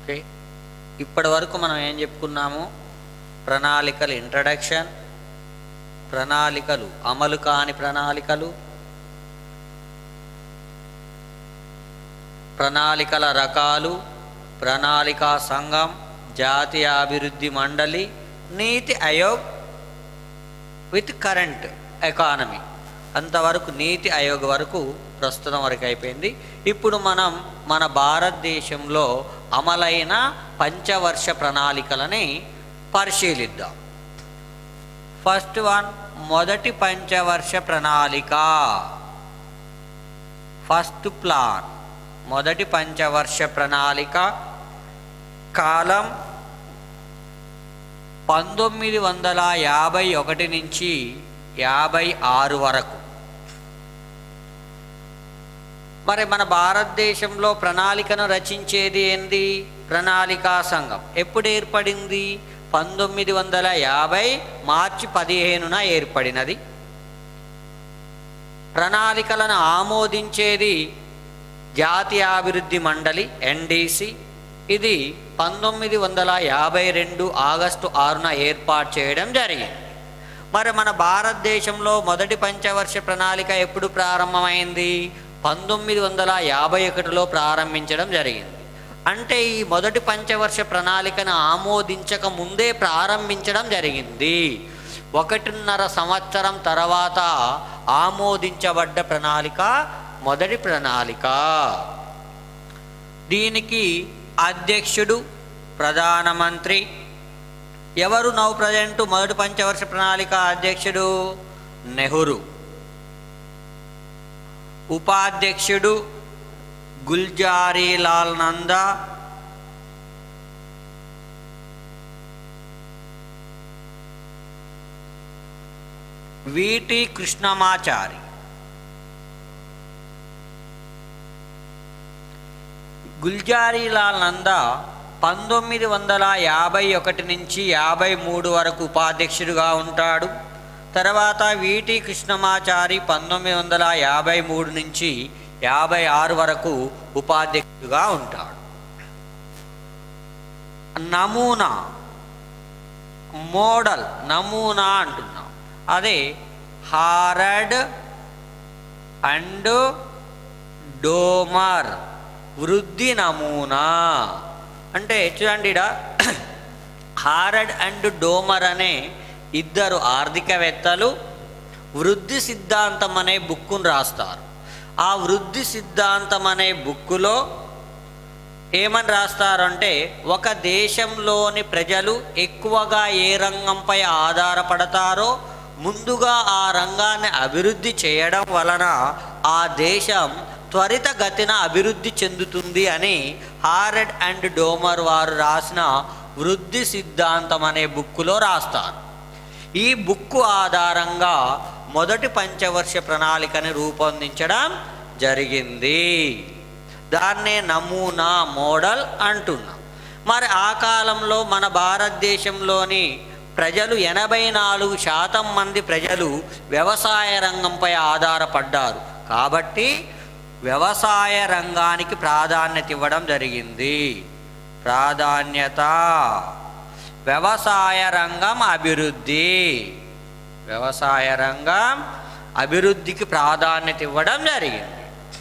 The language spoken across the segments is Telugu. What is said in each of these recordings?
ఓకే ఇప్పటి వరకు మనం ఏం చెప్పుకున్నాము ప్రణాళికలు ఇంట్రడక్షన్ ప్రణాళికలు అమలు కాని ప్రణాళికలు ప్రణాళికల రకాలు ప్రణాళికా సంఘం జాతీయ అభివృద్ధి మండలి నీతి ఆయోగ్ విత్ కరెంట్ ఎకానమీ అంతవరకు నీతి ఆయోగ్ వరకు ప్రస్తుతం వరకు అయిపోయింది ఇప్పుడు మనం మన భారతదేశంలో అమలైన పంచవర్ష ప్రణాళికలని పరిశీలిద్దాం ఫస్ట్ వన్ మొదటి పంచవర్ష ప్రణాళిక ఫస్ట్ ప్లాన్ మొదటి పంచవర్ష ప్రణాళిక కాలం పంతొమ్మిది వందల యాభై ఒకటి నుంచి యాభై ఆరు వరకు మరి మన భారతదేశంలో ప్రణాళికను రచించేది ఏంది ప్రణాళికా సంఘం ఎప్పుడు ఏర్పడింది పంతొమ్మిది వందల యాభై మార్చి పదిహేనున ఏర్పడినది ప్రణాళికలను ఆమోదించేది జాతీయ అభివృద్ధి మండలి ఎన్డీసీ ఇది పంతొమ్మిది వందల యాభై రెండు ఆగస్టు ఆరున ఏర్పాటు చేయడం జరిగింది మరి మన భారతదేశంలో మొదటి పంచవర్ష ప్రణాళిక ఎప్పుడు ప్రారంభమైంది పంతొమ్మిది వందల యాభై ఒకటిలో ప్రారంభించడం జరిగింది అంటే ఈ మొదటి పంచవర్ష ప్రణాళికను ఆమోదించక ముందే ప్రారంభించడం జరిగింది ఒకటిన్నర సంవత్సరం తర్వాత ఆమోదించబడ్డ ప్రణాళిక మొదటి ప్రణాళిక దీనికి అధ్యక్షుడు ప్రధానమంత్రి ఎవరు నౌ ప్రజెంట్ మొదటి పంచవర్ష ప్రణాళిక అధ్యక్షుడు నెహ్రూ ఉపాధ్యక్షుడు గుల్జారీలాల్ నందా వీటి కృష్ణమాచారి గుల్జారీలాల్ నందా పంతొమ్మిది వందల యాభై ఒకటి నుంచి యాభై మూడు వరకు ఉపాధ్యక్షుడిగా ఉంటాడు తర్వాత వీటి కృష్ణమాచారి పంతొమ్మిది వందల యాభై మూడు నుంచి యాభై ఆరు వరకు ఉపాధ్యక్షుడిగా ఉంటాడు నమూనా మోడల్ నమూనా అంటున్నాం అదే హారడ్ అండ్ డోమర్ వృద్ధి నమూనా అంటే చూడండి ఈడ హారడ్ అండ్ డోమర్ అనే ఇద్దరు ఆర్థికవేత్తలు వృద్ధి సిద్ధాంతం అనే బుక్కును రాస్తారు ఆ వృద్ధి సిద్ధాంతం అనే బుక్కులో ఏమని రాస్తారంటే ఒక దేశంలోని ప్రజలు ఎక్కువగా ఏ రంగంపై ఆధారపడతారో ముందుగా ఆ రంగాన్ని అభివృద్ధి చేయడం వలన ఆ దేశం త్వరితగతిన అభివృద్ధి చెందుతుంది అని హారెడ్ అండ్ డోమర్ వారు రాసిన వృద్ధి సిద్ధాంతం అనే బుక్కులో రాస్తారు ఈ బుక్కు ఆధారంగా మొదటి పంచవర్ష ప్రణాళికని రూపొందించడం జరిగింది దాన్నే నమూనా మోడల్ అంటున్నాం మరి ఆ కాలంలో మన భారతదేశంలోని ప్రజలు ఎనభై నాలుగు శాతం మంది ప్రజలు వ్యవసాయ రంగంపై ఆధారపడ్డారు కాబట్టి వ్యవసాయ రంగానికి ప్రాధాన్యత ఇవ్వడం జరిగింది ప్రాధాన్యత వ్యవసాయ రంగం అభివృద్ధి వ్యవసాయ రంగం అభివృద్ధికి ప్రాధాన్యత ఇవ్వడం జరిగింది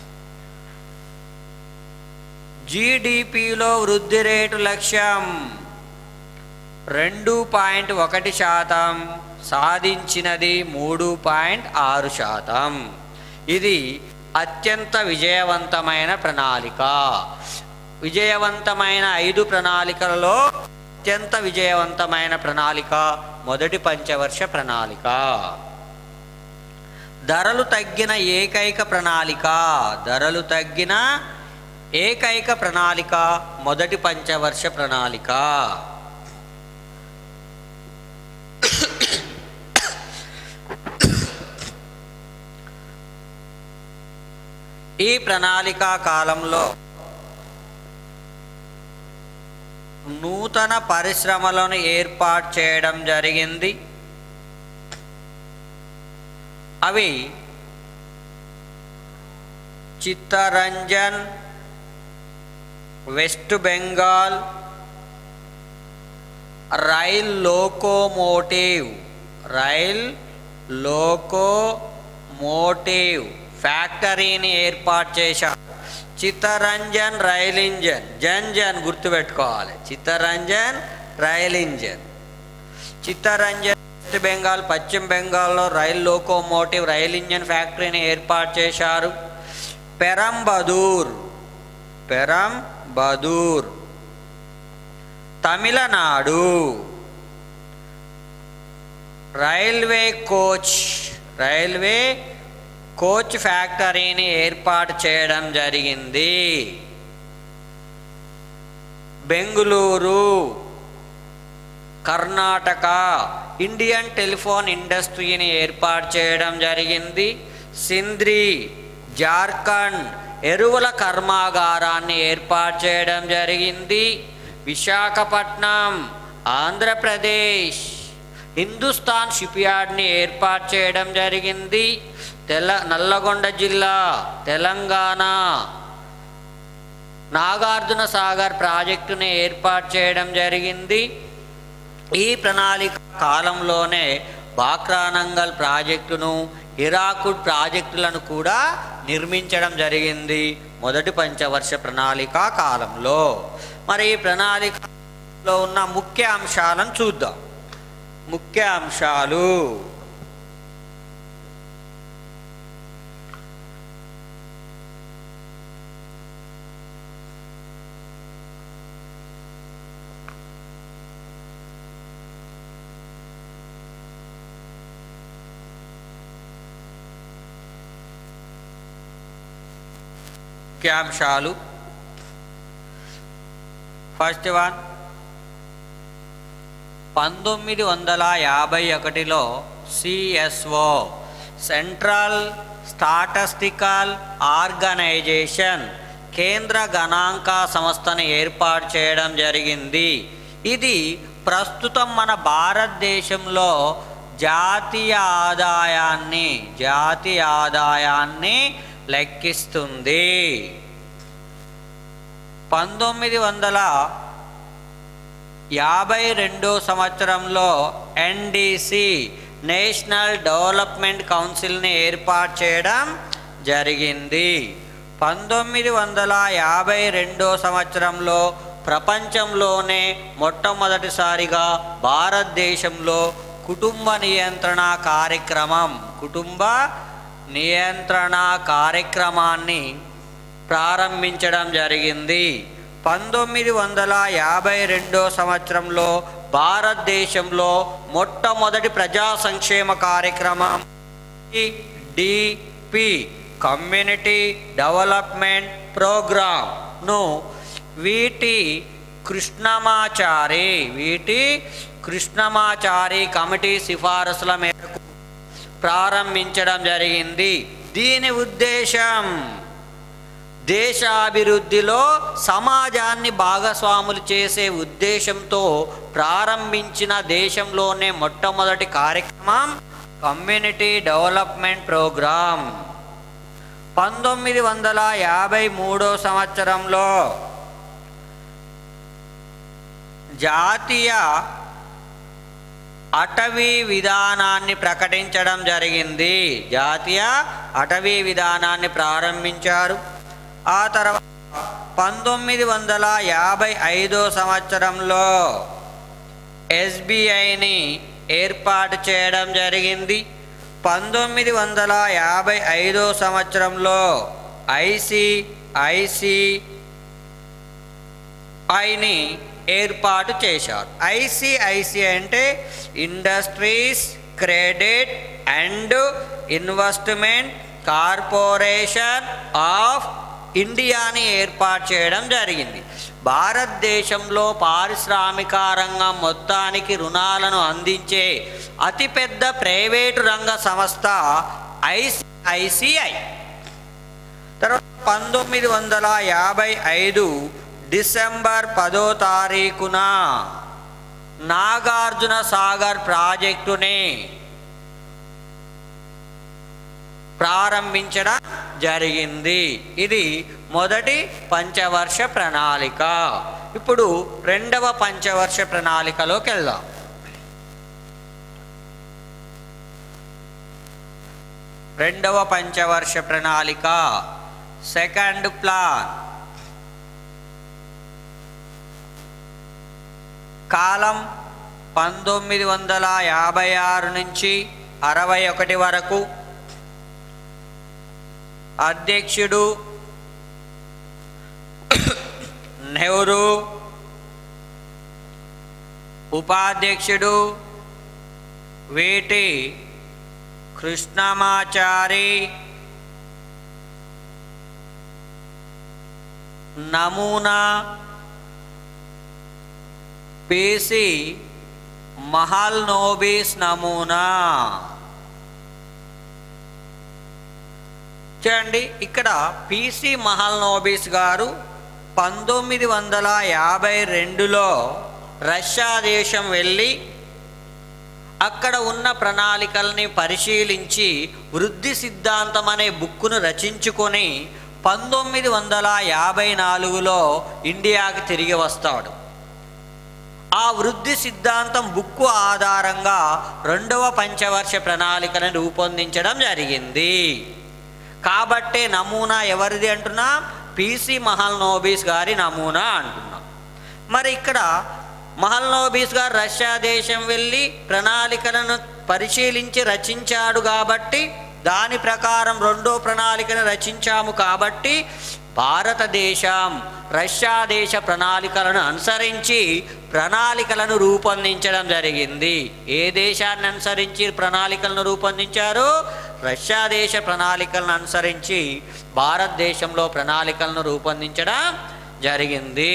జీడిపిలో వృద్ధి రేటు లక్ష్యం రెండు పాయింట్ ఒకటి శాతం సాధించినది మూడు పాయింట్ ఆరు శాతం ఇది అత్యంత విజయవంతమైన ప్రణాళిక విజయవంతమైన ఐదు ప్రణాళికలలో అత్యంత విజయవంతమైన ప్రణాళిక మొదటి పంచవర్ష ప్రణాళిక ధరలు తగ్గిన ఏకైక ప్రణాళిక ధరలు తగ్గిన ఏకైక ప్రణాళిక మొదటి పంచవర్ష ప్రణాళిక ఈ ప్రణాళిక కాలంలో నూతన పరిశ్రమలను ఏర్పాటు చేయడం జరిగింది అవి Chittaranjan West Bengal rail locomotive rail locomotive ఫ్యాక్టరీని ఏర్పాటు చేశారు చిత్తరంజన్ రైల్ ఇంజన్ జన్ జన్ గుర్తుపెట్టుకోవాలి Chittaranjan rail engine Chittaranjan West Bengal పశ్చిమ బెంగాల్లో రైల్ లోకోమోటివ్ రైల్ ఇంజన్ ఫ్యాక్టరీని ఏర్పాటు చేశారు Perambadur Perambadur Tamil Nadu railway coach railway coach ఫ్యాక్టరీని ఏర్పాటు చేయడం జరిగింది బెంగుళూరు కర్ణాటక ఇండియన్ టెలిఫోన్ ఇండస్ట్రీని ఏర్పాటు చేయడం జరిగింది సింద్రి జార్ఖండ్ ఎరువుల కర్మాగారాన్ని ఏర్పాటు చేయడం జరిగింది విశాఖపట్నం ఆంధ్రప్రదేశ్ హిందుస్థాన్ షిప్యార్డ్ని ఏర్పాటు చేయడం జరిగింది తెల నల్లగొండ జిల్లా తెలంగాణ నాగార్జున సాగర్ ప్రాజెక్టుని ఏర్పాటు చేయడం జరిగింది ఈ ప్రణాళిక కాలంలోనే బాక్రానంగల్ ప్రాజెక్టును హిరాకుడ్ ప్రాజెక్టులను కూడా నిర్మించడం జరిగింది మొదటి పంచవర్ష ప్రణాళిక కాలంలో మరి ఈ ప్రణాళికలో ఉన్న ముఖ్య అంశాలను చూద్దాం ముఖ్య అంశాలు ముఖ్యాంశాలు ఫస్ట్ వన్ పంతొమ్మిది వందల యాభై ఒకటిలో సిఎస్ఓ సెంట్రల్ స్టాటస్టికల్ ఆర్గనైజేషన్ కేంద్ర గణాంక సంస్థను ఏర్పాటు చేయడం జరిగింది ఇది ప్రస్తుతం మన భారతదేశంలో జాతీయ ఆదాయాన్ని జాతీయ ఆదాయాన్ని లెక్కిస్తుంది పంతొమ్మిది వందల యాభై రెండో సంవత్సరంలో ఎన్డిసి నేషనల్ డెవలప్మెంట్ కౌన్సిల్ని ఏర్పాటు చేయడం జరిగింది పంతొమ్మిది వందల యాభై రెండో సంవత్సరంలో ప్రపంచంలోనే మొట్టమొదటిసారిగా భారతదేశంలో కుటుంబ నియంత్రణ కార్యక్రమం కుటుంబ నియంత్రణ కార్యక్రమాన్ని ప్రారంభించడం జరిగింది పంతొమ్మిది వందల యాభై రెండో సంవత్సరంలో భారతదేశంలో మొట్టమొదటి ప్రజా సంక్షేమ కార్యక్రమం డిపి కమ్యూనిటీ డెవలప్మెంట్ ప్రోగ్రామ్ను వీటి కృష్ణమాచారి వీటి కృష్ణమాచారి కమిటీ సిఫారసుల మేరకు ప్రారంభించడం జరిగింది దీని ఉద్దేశం దేశాభివృద్ధిలో సమాజాన్ని భాగస్వాములు చేసే ఉద్దేశంతో ప్రారంభించిన దేశంలోనే మొట్టమొదటి కార్యక్రమం కమ్యూనిటీ డెవలప్మెంట్ ప్రోగ్రామ్ పంతొమ్మిది వందల యాభై మూడో సంవత్సరంలో జాతీయ అటవీ విధానాన్ని ప్రకటించడం జరిగింది జాతీయ అటవీ విధానాన్ని ప్రారంభించారు ఆ తర్వాత పంతొమ్మిది వందల యాభై ఐదో సంవత్సరంలో ఎస్బీఐని ఏర్పాటు చేయడం జరిగింది పంతొమ్మిది వందల యాభై ఐదో సంవత్సరంలో ఐసిఐసి ఐని ఏర్పాటు చేశారు ఐసిఐసి అంటే industries credit and investment corporation of ఇండియాని ఏర్పాటు చేయడం జరిగింది భారతదేశంలో పారిశ్రామిక రంగం మొత్తానికి రుణాలను అందించే అతిపెద్ద ప్రైవేటు రంగ సంస్థ ఐసిఐసిఐ తర్వాత పంతొమ్మిది వందల యాభై ఐదు డిసెంబర్ పదో తారీఖున నాగార్జున సాగర్ ప్రాజెక్టుని ప్రారంభించడం జరిగింది ఇది మొదటి పంచవర్ష ప్రణాళిక ఇప్పుడు రెండవ పంచవర్ష ప్రణాళికలోకి వెళ్దాం రెండవ పంచవర్ష ప్రణాళిక సెకండ్ ప్లాన్ కాలం పంతొమ్మిది వందల యాభై ఆరు నుంచి అరవై ఒకటి వరకు అధ్యక్షుడు నెహ్రూ ఉపాధ్యక్షుడు వీటి కృష్ణమాచారి నమూనా పేసి మహల్ నోబీస్ నమూనా చూడండి ఇక్కడ పిసి మహల్ నోబీస్ గారు పంతొమ్మిది వందల యాభై రెండులో రష్యా దేశం వెళ్ళి అక్కడ ఉన్న ప్రణాళికల్ని పరిశీలించి వృద్ధి సిద్ధాంతం అనే బుక్కును రచించుకొని పంతొమ్మిది వందల యాభై నాలుగులో ఇండియాకి తిరిగి వస్తాడు ఆ వృద్ధి సిద్ధాంతం బుక్కు ఆధారంగా రెండవ పంచవర్ష ప్రణాళికను రూపొందించడం జరిగింది కాబట్టే నమూనా ఎవరిది అంటున్నా పిసి మహల్ నోబీస్ గారి నమూనా అంటున్నాం మరి ఇక్కడ మహల్ నోబీస్ గారు రష్యా దేశం వెళ్ళి ప్రణాళికలను పరిశీలించి రచించాడు కాబట్టి దాని ప్రకారం రెండో ప్రణాళికను రచించాము కాబట్టి భారతదేశం రష్యా దేశ ప్రణాళికలను అనుసరించి ప్రణాళికలను రూపొందించడం జరిగింది ఏ దేశాన్ని అనుసరించి ప్రణాళికలను రూపొందించారు రష్యా దేశ ప్రణాళికలను అనుసరించి భారతదేశంలో ప్రణాళికలను రూపొందించడం జరిగింది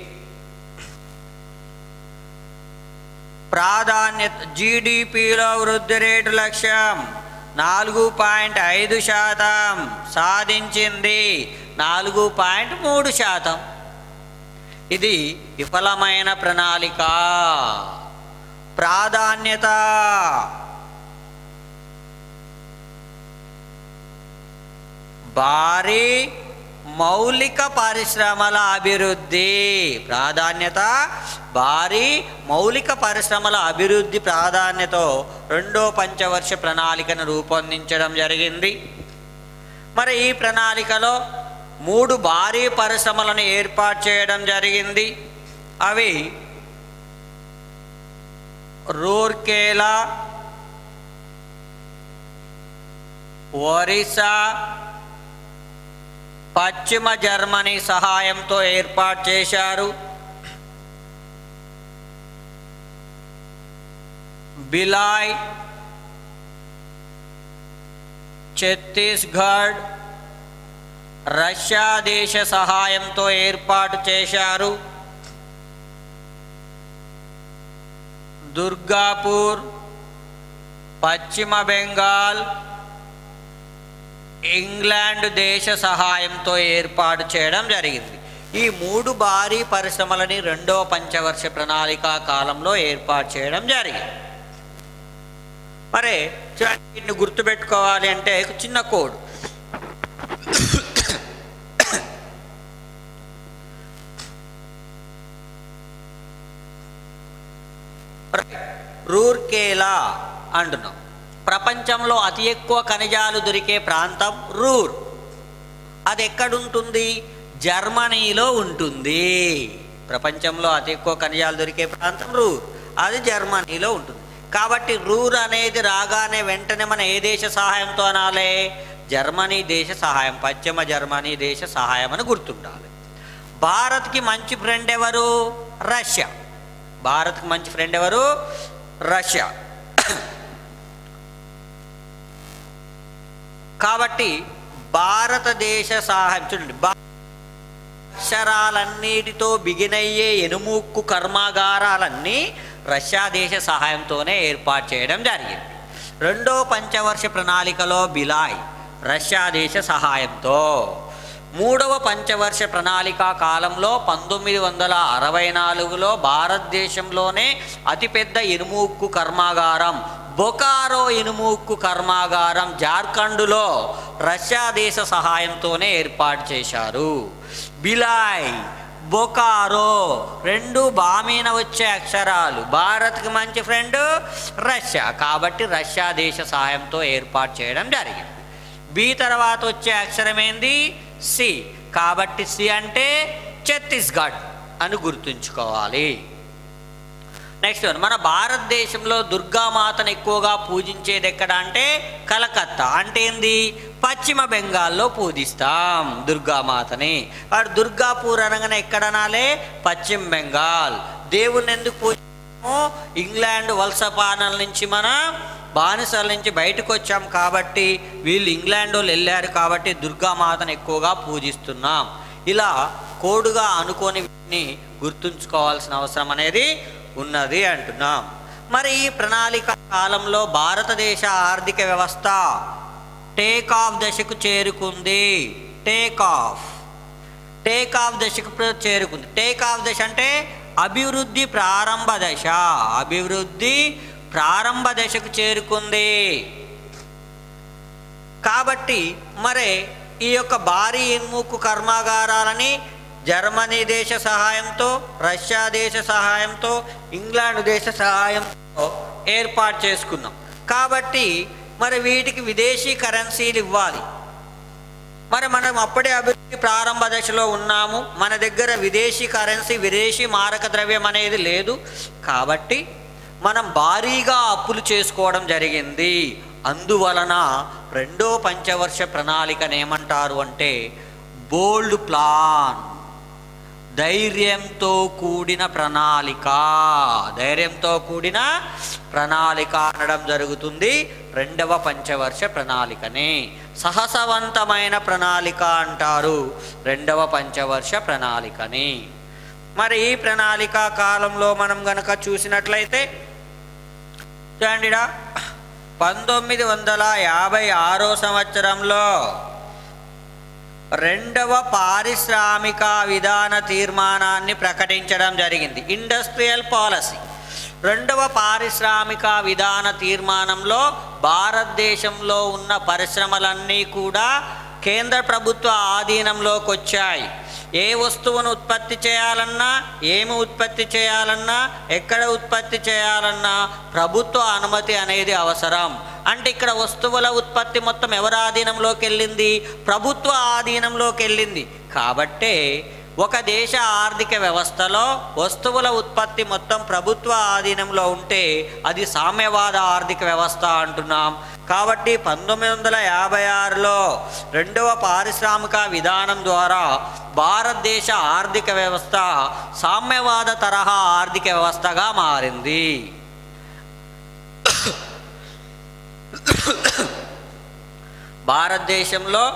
ప్రాధాన్యత జీడిపిలో వృద్ధి రేటు లక్ష్యం నాలుగు పాయింట్ ఐదు శాతం సాధించింది నాలుగు పాయింట్ మూడు శాతం ఇది విఫలమైన ప్రణాళిక ప్రాధాన్యత భారీ మౌలిక పరిశ్రమల అభివృద్ధి ప్రాధాన్యత భారీ మౌలిక పరిశ్రమల అభివృద్ధి ప్రాధాన్యతో రెండో పంచవర్ష ప్రణాళికను రూపొందించడం జరిగింది మరి ఈ ప్రణాళికలో మూడు భారీ పరిశ్రమలను ఏర్పాటు చేయడం జరిగింది అవి రూర్కేలా ఒరిస్సా పశ్చిమ జర్మనీ సహాయంతో ఏర్పాటు చేశారు బిలాయ్ ఛత్తీస్గఢ్ రష్యా దేశ సహాయంతో ఏర్పాటు చేశారు దుర్గాపూర్ పశ్చిమ బెంగాల్ ఇంగ్లాండ్ దేశ సహాయంతో ఏర్పాటు చేయడం జరిగింది ఈ మూడు భారీ పరిశ్రమలని రెండవ పంచవర్ష ప్రణాళిక కాలంలో ఏర్పాటు చేయడం జరిగింది మరి చూడండి వీటిని గుర్తుపెట్టుకోవాలి అంటే ఒక చిన్న కోడ్ రూర్కేలా అంటున్నాం ప్రపంచంలో అతి ఎక్కువ ఖనిజాలు దొరికే ప్రాంతం రూర్ అది ఎక్కడుంటుంది జర్మనీలో ఉంటుంది ప్రపంచంలో అతి ఎక్కువ ఖనిజాలు దొరికే ప్రాంతం రూర్ అది జర్మనీలో ఉంటుంది కాబట్టి రూర్ అనేది రాగానే వెంటనే మన ఏ దేశ సహాయంతో అనాలే జర్మనీ దేశ సహాయం పశ్చిమ జర్మనీ దేశ సహాయం అని గుర్తుండాలి భారత్కి మంచి ఫ్రెండ్ ఎవరు రష్యా భారత్కి మంచి ఫ్రెండ్ ఎవరు రష్యా కాబట్టి భారతదేశ సహాయం చూడండి భా- అక్షరాలన్నిటితో బిగినయ్యే ఎనుముక్కు కర్మాగారాలన్నీ రష్యా దేశ సహాయంతోనే ఏర్పాటు చేయడం జరిగింది రెండో పంచవర్ష ప్రణాళికలో బిలాయ్ రష్యా దేశ సహాయంతో మూడవ పంచవర్ష ప్రణాళిక కాలంలో పంతొమ్మిది వందల అరవై నాలుగులో భారతదేశంలోనే అతిపెద్ద ఇనుము ఉక్కు కర్మాగారం బొకారో ఇనుముక్కు కర్మాగారం జార్ఖండ్లో రష్యా దేశ సహాయంతోనే ఏర్పాటు చేశారు బిలాయ్ బొకారో రెండు బామీన వచ్చే అక్షరాలు భారత్కి మంచి ఫ్రెండ్ రష్యా కాబట్టి రష్యా దేశ సహాయంతో ఏర్పాటు చేయడం జరిగింది బి తర్వాత వచ్చే అక్షరం ఏంది సి కాబట్టి సి అంటే ఛత్తీస్గఢ్ అని గుర్తుంచుకోవాలి నెక్స్ట్ వన్ మన భారతదేశంలో దుర్గామాతను ఎక్కువగా పూజించేది ఎక్కడ అంటే కలకత్తా అంటే ఏంది పశ్చిమ బెంగాల్లో పూజిస్తాం దుర్గామాతని వాడు దుర్గాపూర్ అనగానే ఎక్కడనాలే పశ్చిమ బెంగాల్ దేవుణ్ణి ఎందుకు పూజిస్తాము ఇంగ్లాండ్ వలస పాలన నుంచి మనం బానిసల నుంచి బయటకు వచ్చాం కాబట్టి వీళ్ళు ఇంగ్లాండ్ వాళ్ళు వెళ్ళారు కాబట్టి దుర్గామాతను ఎక్కువగా పూజిస్తున్నాం ఇలా కోడుగా అనుకోని వీటిని గుర్తుంచుకోవాల్సిన అవసరం అనేది ఉన్నది అంటున్నాం మరి ఈ ప్రణాళిక కాలంలో భారతదేశ ఆర్థిక వ్యవస్థ టేక్ ఆఫ్ దశకు చేరుకుంది టేక్ ఆఫ్ టేక్ ఆఫ్ దశకు ప్ర- చేరుకుంది టేక్ ఆఫ్ దశ అంటే అభివృద్ధి ప్రారంభ దశ అభివృద్ధి ప్రారంభ దశకు చేరుకుంది కాబట్టి మరి ఈ యొక్క భారీ ఇనుముకు కర్మాగారాలని జర్మనీ దేశ సహాయంతో రష్యా దేశ సహాయంతో ఇంగ్లాండ్ దేశ సహాయంతో ఏర్పాటు చేసుకున్నాం కాబట్టి మరి వీటికి విదేశీ కరెన్సీలు ఇవ్వాలి మరి మనం అప్పుడే అభివృద్ధి ప్రారంభ దశలో ఉన్నాము మన దగ్గర విదేశీ కరెన్సీ విదేశీ మారక ద్రవ్యం అనేది లేదు కాబట్టి మనం భారీగా అప్పులు చేసుకోవడం జరిగింది అందువలన రెండో పంచవర్ష ప్రణాళికను ఏమంటారు అంటే బోల్డ్ ప్లాన్ ధైర్యంతో కూడిన ప్రణాళిక ధైర్యంతో కూడిన ప్రణాళిక అనడం జరుగుతుంది రెండవ పంచవర్ష ప్రణాళికని సాహసవంతమైన ప్రణాళిక అంటారు రెండవ పంచవర్ష ప్రణాళికని మరి ఈ ప్రణాళిక కాలంలో మనం గనక చూసినట్లయితే చూడండిడా పంతొమ్మిది వందల యాభై ఆరో సంవత్సరంలో రెండవ పారిశ్రామిక విధాన తీర్మానాన్ని ప్రకటించడం జరిగింది ఇండస్ట్రియల్ పాలసీ రెండవ పారిశ్రామిక విధాన తీర్మానంలో భారతదేశంలో ఉన్న పరిశ్రమలన్నీ కూడా కేంద్ర ప్రభుత్వ ఆధీనంలోకి వచ్చాయి ఏ వస్తువును ఉత్పత్తి చేయాలన్నా ఏమి ఉత్పత్తి చేయాలన్నా ఎక్కడ ఉత్పత్తి చేయాలన్నా ప్రభుత్వ అనుమతి అనేది అవసరం అంటే ఇక్కడ వస్తువుల ఉత్పత్తి మొత్తం ఎవరి ఆధీనంలోకి వెళ్ళింది ప్రభుత్వ ఆధీనంలోకి వెళ్ళింది కాబట్టే ఒక దేశ ఆర్థిక వ్యవస్థలో వస్తువుల ఉత్పత్తి మొత్తం ప్రభుత్వ ఆధీనంలో ఉంటే అది సామ్యవాద ఆర్థిక వ్యవస్థ అంటున్నాం కాబట్టి పంతొమ్మిది వందల యాభై ఆరులో రెండవ పారిశ్రామిక విధానం ద్వారా భారతదేశ ఆర్థిక వ్యవస్థ సామ్యవాద తరహా ఆర్థిక వ్యవస్థగా మారింది భారతదేశంలో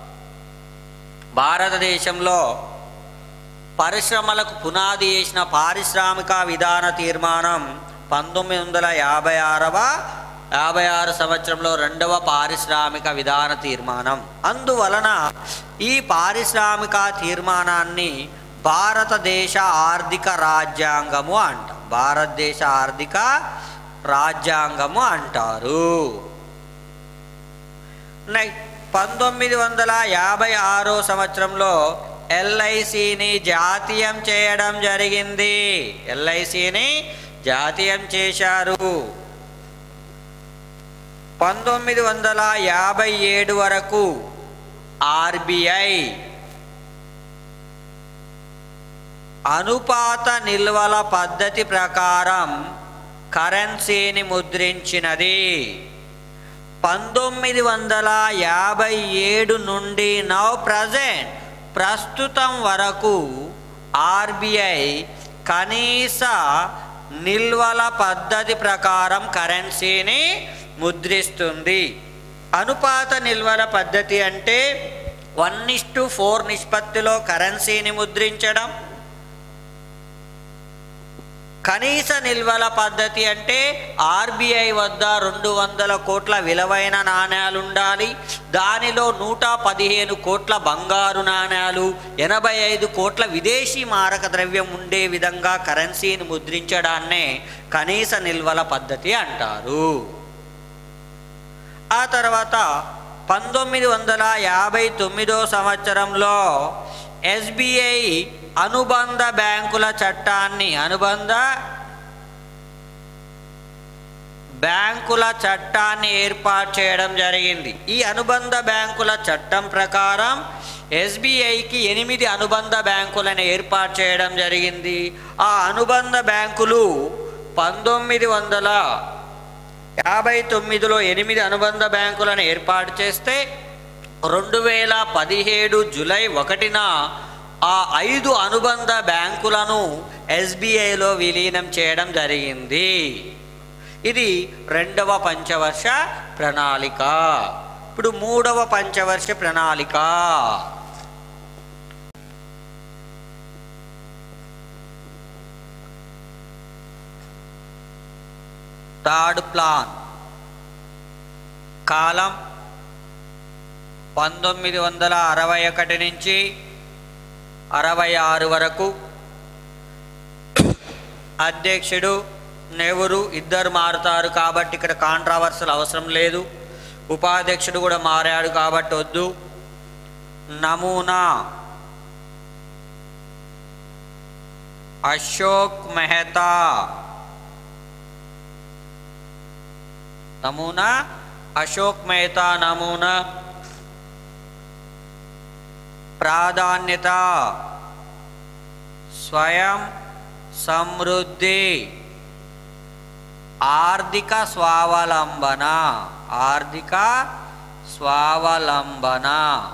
భారతదేశంలో పరిశ్రమలకు పునాది వేసిన పారిశ్రామిక విధాన తీర్మానం పంతొమ్మిది వందల యాభై ఆరవ యాభై ఆరు సంవత్సరంలో రెండవ పారిశ్రామిక విధాన తీర్మానం అందువలన ఈ పారిశ్రామిక తీర్మానాన్ని భారతదేశ ఆర్థిక రాజ్యాంగము అంటాం భారతదేశ ఆర్థిక రాజ్యాంగము అంటారు నెక్స్ట్ పంతొమ్మిది వందల యాభై ఆరో సంవత్సరంలో ఎల్ఐసిని జాతీయం చేయడం జరిగింది ఎల్ఐసిని జాతీయం చేశారు పంతొమ్మిది వందల యాభై ఏడు వరకు ఆర్బిఐ అనుపాత నిల్వల పద్ధతి ప్రకారం కరెన్సీని ముద్రించినది పంతొమ్మిది వందల యాభై ఏడు నుండి నవ్ ప్రజెంట్ ప్రస్తుతం వరకు ఆర్బిఐ కనీస నిల్వల పద్ధతి ప్రకారం కరెన్సీని ముద్రిస్తుంది అనుపాత నిల్వల పద్ధతి అంటే వన్ ఇస్టు ఫోర్ నిష్పత్తిలో కరెన్సీని ముద్రించడం కనీస నిల్వల పద్ధతి అంటే ఆర్బీఐ వద్ద రెండు వందల కోట్ల విలువైన నాణ్యాలు ఉండాలి దానిలో నూట పదిహేను కోట్ల బంగారు నాణ్యాలు ఎనభై ఐదు కోట్ల విదేశీ మారక ద్రవ్యం ఉండే విధంగా కరెన్సీని ముద్రించడాన్నే కనీస నిల్వల పద్ధతి అంటారు ఆ తర్వాత పంతొమ్మిది వందల యాభై తొమ్మిదో సంవత్సరంలో ఎస్బీఐ అనుబంధ బ్యాంకుల చట్టాన్ని అనుబంధ బ్యాంకుల చట్టాన్ని ఏర్పాటు చేయడం జరిగింది ఈ అనుబంధ బ్యాంకుల చట్టం ప్రకారం ఎస్బీఐకి ఎనిమిది అనుబంధ బ్యాంకులను ఏర్పాటు చేయడం జరిగింది ఆ అనుబంధ బ్యాంకులు పంతొమ్మిది వందల యాభై తొమ్మిదిలో ఎనిమిది అనుబంధ బ్యాంకులను ఏర్పాటు చేస్తే రెండు వేల పదిహేడు జూలై ఒకటిన ఆ ఐదు అనుబంధ బ్యాంకులను ఎస్బీఐలో విలీనం చేయడం జరిగింది ఇది రెండవ పంచవర్ష ప్రణాళిక ఇప్పుడు మూడవ పంచవర్ష ప్రణాళిక థర్డ్ ప్లాన్ కాలం పంతొమ్మిది వందల అరవై ఒకటి నుంచి అరవై ఆరు వరకు అధ్యక్షుడు నెవరు ఇద్దరు మారుతారు కాబట్టి ఇక్కడ కాంట్రావర్సల్ అవసరం లేదు ఉపాధ్యక్షుడు కూడా మారాడు కాబట్టి వద్దు నమూనా అశోక్ మెహతా నమూనా అశోక్ మెహతా నమూనా ప్రాధాన్యత స్వయం సమృద్ధి ఆర్థిక స్వావలంబన ఆర్థిక స్వావలంబన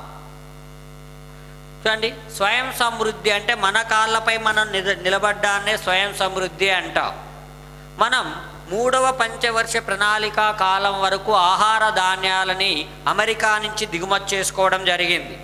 చూడండి స్వయం సమృద్ధి అంటే మన కాళ్ళపై మనం నిల నిలబడ్డాన్నే స్వయం సమృద్ధి అంటాం మనం మూడవ పంచవర్ష ప్రణాళిక కాలం వరకు ఆహార ధాన్యాలని అమెరికా నుంచి దిగుమతి చేసుకోవడం జరిగింది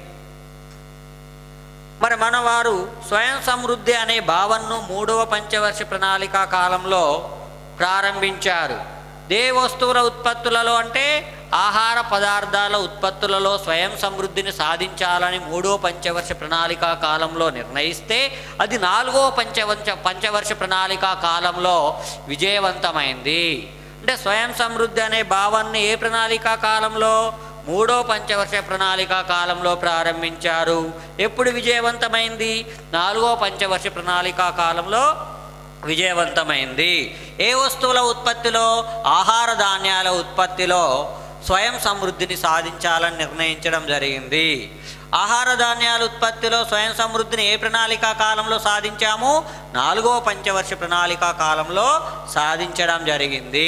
మరి మన వారు స్వయం సమృద్ధి అనే భావనను మూడవ పంచవర్ష ప్రణాళిక కాలంలో ప్రారంభించారు దే వస్తువుల ఉత్పత్తులలో అంటే ఆహార పదార్థాల ఉత్పత్తులలో స్వయం సమృద్ధిని సాధించాలని మూడో పంచవర్ష ప్రణాళిక కాలంలో నిర్ణయిస్తే అది నాలుగో పంచవర్ష పంచవర్ష ప్రణాళిక కాలంలో విజయవంతమైంది అంటే స్వయం సమృద్ధి అనే భావాన్ని ఏ ప్రణాళిక కాలంలో మూడో పంచవర్ష ప్రణాళిక కాలంలో ప్రారంభించారు ఎప్పుడు విజయవంతమైంది నాలుగో పంచవర్ష ప్రణాళిక కాలంలో విజయవంతమైంది ఏ వస్తువుల ఉత్పత్తిలో ఆహార ధాన్యాల ఉత్పత్తిలో స్వయం సమృద్ధిని సాధించాలని నిర్ణయించడం జరిగింది ఆహార ధాన్యాల ఉత్పత్తిలో స్వయం సమృద్ధిని ఏ ప్రణాళిక కాలంలో సాధించాము నాలుగో పంచవర్ష ప్రణాళిక కాలంలో సాధించడం జరిగింది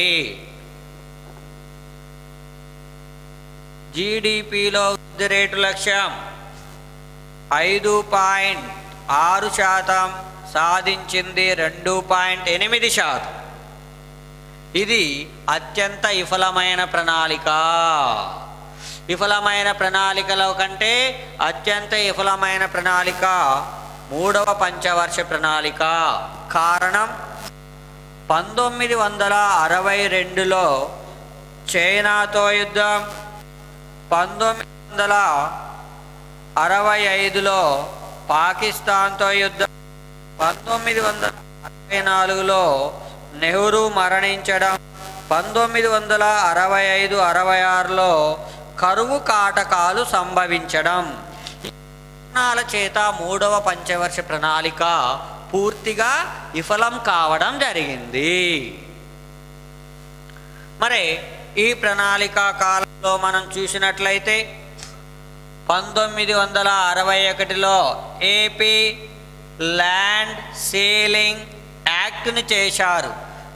జీడిపిలో వృద్ధి రేటు లక్ష్యం ఐదు పాయింట్ ఆరు శాతం సాధించింది రెండు పాయింట్ ఎనిమిది శాతం ఇది అత్యంత విఫలమైన ప్రణాళిక విఫలమైన ప్రణాళికలో కంటే అత్యంత విఫలమైన ప్రణాళిక మూడవ పంచవర్ష ప్రణాళిక కారణం పంతొమ్మిది వందల అరవై రెండులో చైనాతో యుద్ధం పంతొమ్మిది వందల అరవై ఐదులో పాకిస్తాన్తో యుద్ధం పంతొమ్మిది వందల అరవై నాలుగులో నెహ్రూ మరణించడం పంతొమ్మిది వందల అరవై ఐదు అరవై ఆరులో కరువు కాటకాలు సంభవించడం ఈ కారణాల చేత మూడవ పంచవర్ష ప్రణాళిక పూర్తిగా విఫలం కావడం జరిగింది మరి ఈ ప్రణాళిక కాలంలో మనం చూసినట్లయితే పంతొమ్మిది వందల అరవై ఒకటిలో ఏపీ ల్యాండ్ సేలింగ్ యాక్ట్ని చేశారు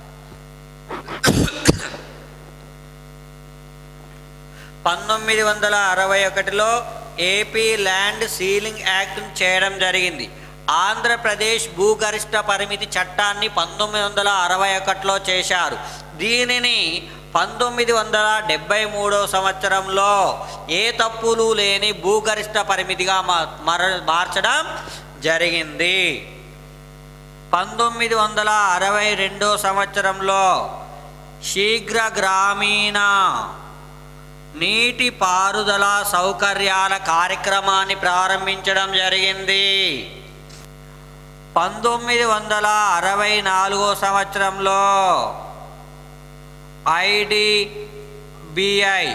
పంతొమ్మిది వందల అరవై ఒకటిలో ఏపీ ల్యాండ్ సీలింగ్ యాక్ట్ని చేయడం జరిగింది ఆంధ్రప్రదేశ్ భూగరిష్ట పరిమితి చట్టాన్ని పంతొమ్మిది వందల అరవై ఒకటిలో చేశారు దీనిని పంతొమ్మిది వందల డెబ్బై మూడో సంవత్సరంలో ఏ తప్పులు లేని భూగరిష్ట పరిమితిగా మా- మర మార్చడం జరిగింది పంతొమ్మిది వందల అరవై రెండో సంవత్సరంలో శీఘ్ర గ్రామీణ నీటి పారుదల సౌకర్యాల కార్యక్రమాన్ని ప్రారంభించడం జరిగింది పంతొమ్మిది వందల అరవై నాలుగో సంవత్సరంలో IDBI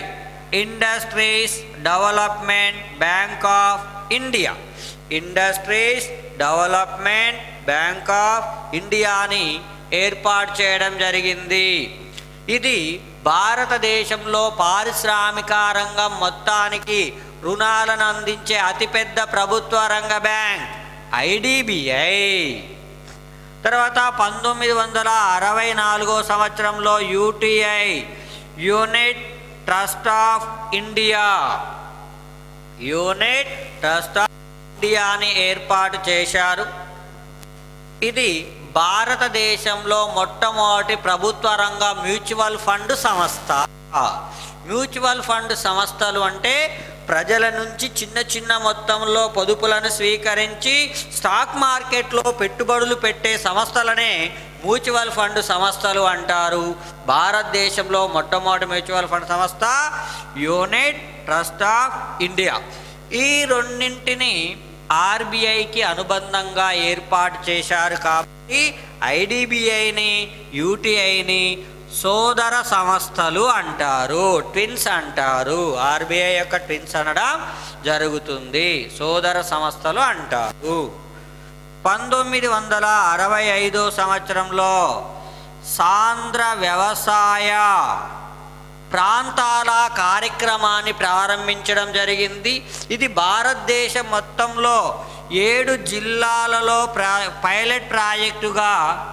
industries development bank of India industries development bank of ఇండియాని ఏర్పాటు చేయడం జరిగింది ఇది భారతదేశంలో పారిశ్రామిక రంగం మొత్తానికి రుణాలను అందించే అతిపెద్ద ప్రభుత్వ రంగ బ్యాంక్ ఐడిబిఐ తర్వాత పంతొమ్మిది వందల అరవై నాలుగో సంవత్సరంలో UTI unit trust of India unit trust of ఇండియాని ఏర్పాటు చేశారు ఇది భారతదేశంలో మొట్టమొదటి ప్రభుత్వ రంగ మ్యూచువల్ ఫండ్ సంస్థ మ్యూచువల్ ఫండ్ సంస్థలు అంటే ప్రజల నుంచి చిన్న చిన్న మొత్తంలో పొదుపులను స్వీకరించి స్టాక్ మార్కెట్లో పెట్టుబడులు పెట్టే సంస్థలనే మ్యూచువల్ ఫండ్ సంస్థలు అంటారు భారతదేశంలో మొట్టమొదటి మ్యూచువల్ ఫండ్ సంస్థ యూనిట్ ట్రస్ట్ ఆఫ్ ఇండియా ఈ రెండింటిని ఆర్బీఐకి అనుబంధంగా ఏర్పాటు చేశారు కాబట్టి ఐడిబిఐని యూటీఐని సోదర సంస్థలు అంటారు ట్విన్స్ అంటారు ఆర్బీఐ యొక్క ట్విన్స్ అనడం జరుగుతుంది సోదర సంస్థలు అంటారు పంతొమ్మిది వందల అరవై ఐదో సంవత్సరంలో సాంద్ర వ్యవసాయ ప్రాంతాల కార్యక్రమాన్ని ప్రారంభించడం జరిగింది ఇది భారతదేశం మొత్తంలో ఏడు జిల్లాలలో ప్రా పైలట్ ప్రాజెక్టుగా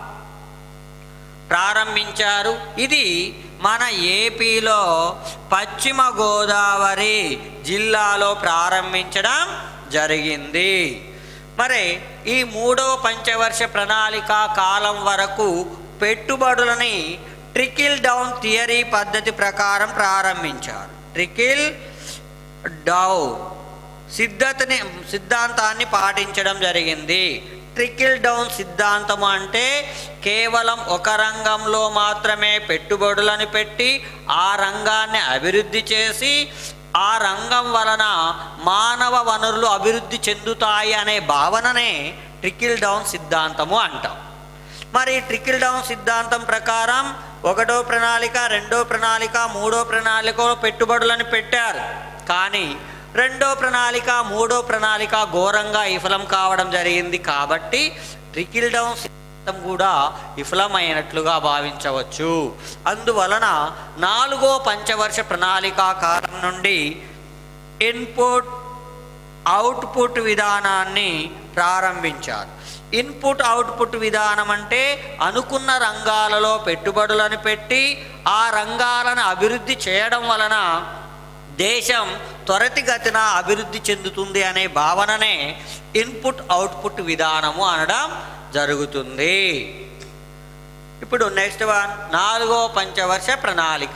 ప్రారంభించారు ఇది మన ఏపీలో పశ్చిమ గోదావరి జిల్లాలో ప్రారంభించడం జరిగింది మరి ఈ మూడవ పంచవర్ష ప్రణాళిక కాలం వరకు పెట్టుబడులని ట్రికిల్ డౌన్ థియరీ పద్ధతి ప్రకారం ప్రారంభించారు ట్రికిల్ డౌన్ సిద్ధతని సిద్ధాంతాన్ని పాటించడం జరిగింది ట్రికిల్ డౌన్ సిద్ధాంతం అంటే కేవలం ఒక రంగంలో మాత్రమే పెట్టుబడులను పెట్టి ఆ రంగాన్ని అభివృద్ధి చేసి ఆ రంగం వలన మానవ వనరులు అభివృద్ధి చెందుతాయి అనే భావననే ట్రికిల్ డౌన్ సిద్ధాంతము అంటాం మరి ట్రికిల్ డౌన్ సిద్ధాంతం ప్రకారం ఒకటో ప్రణాళిక రెండో ప్రణాళిక మూడో ప్రణాళికలో పెట్టుబడులను పెట్టారు కానీ రెండో ప్రణాళిక మూడో ప్రణాళిక ఘోరంగా విఫలం కావడం జరిగింది కాబట్టి ట్రికిల్ డౌన్ సిద్ధాంతం కూడా విఫలమైనట్లుగా భావించవచ్చు అందువలన నాలుగో పంచవర్ష ప్రణాళిక కాలం నుండి ఇన్పుట్ అవుట్పుట్ విధానాన్ని ప్రారంభించారు ఇన్పుట్ అవుట్పుట్ విధానం అంటే అనుకున్న రంగాలలో పెట్టుబడులను పెట్టి ఆ రంగాలను అభివృద్ధి చేయడం వలన దేశం త్వరితగతిన అభివృద్ధి చెందుతుంది అనే భావననే ఇన్పుట్ అవుట్పుట్ విధానము అనడం జరుగుతుంది ఇప్పుడు నెక్స్ట్ వన్ నాలుగో పంచవర్ష ప్రణాళిక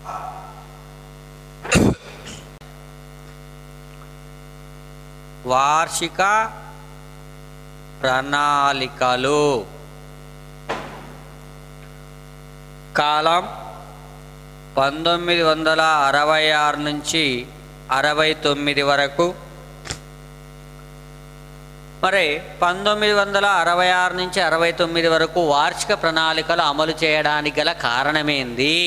వార్షిక ప్రణాళికలు కాలం పంతొమ్మిది వందల అరవై ఆరు నుంచి అరవై తొమ్మిది వరకు మరి పంతొమ్మిది వందల అరవై ఆరు నుంచి అరవై తొమ్మిది వరకు వార్షిక ప్రణాళికలు అమలు చేయడానికి గల కారణమేంది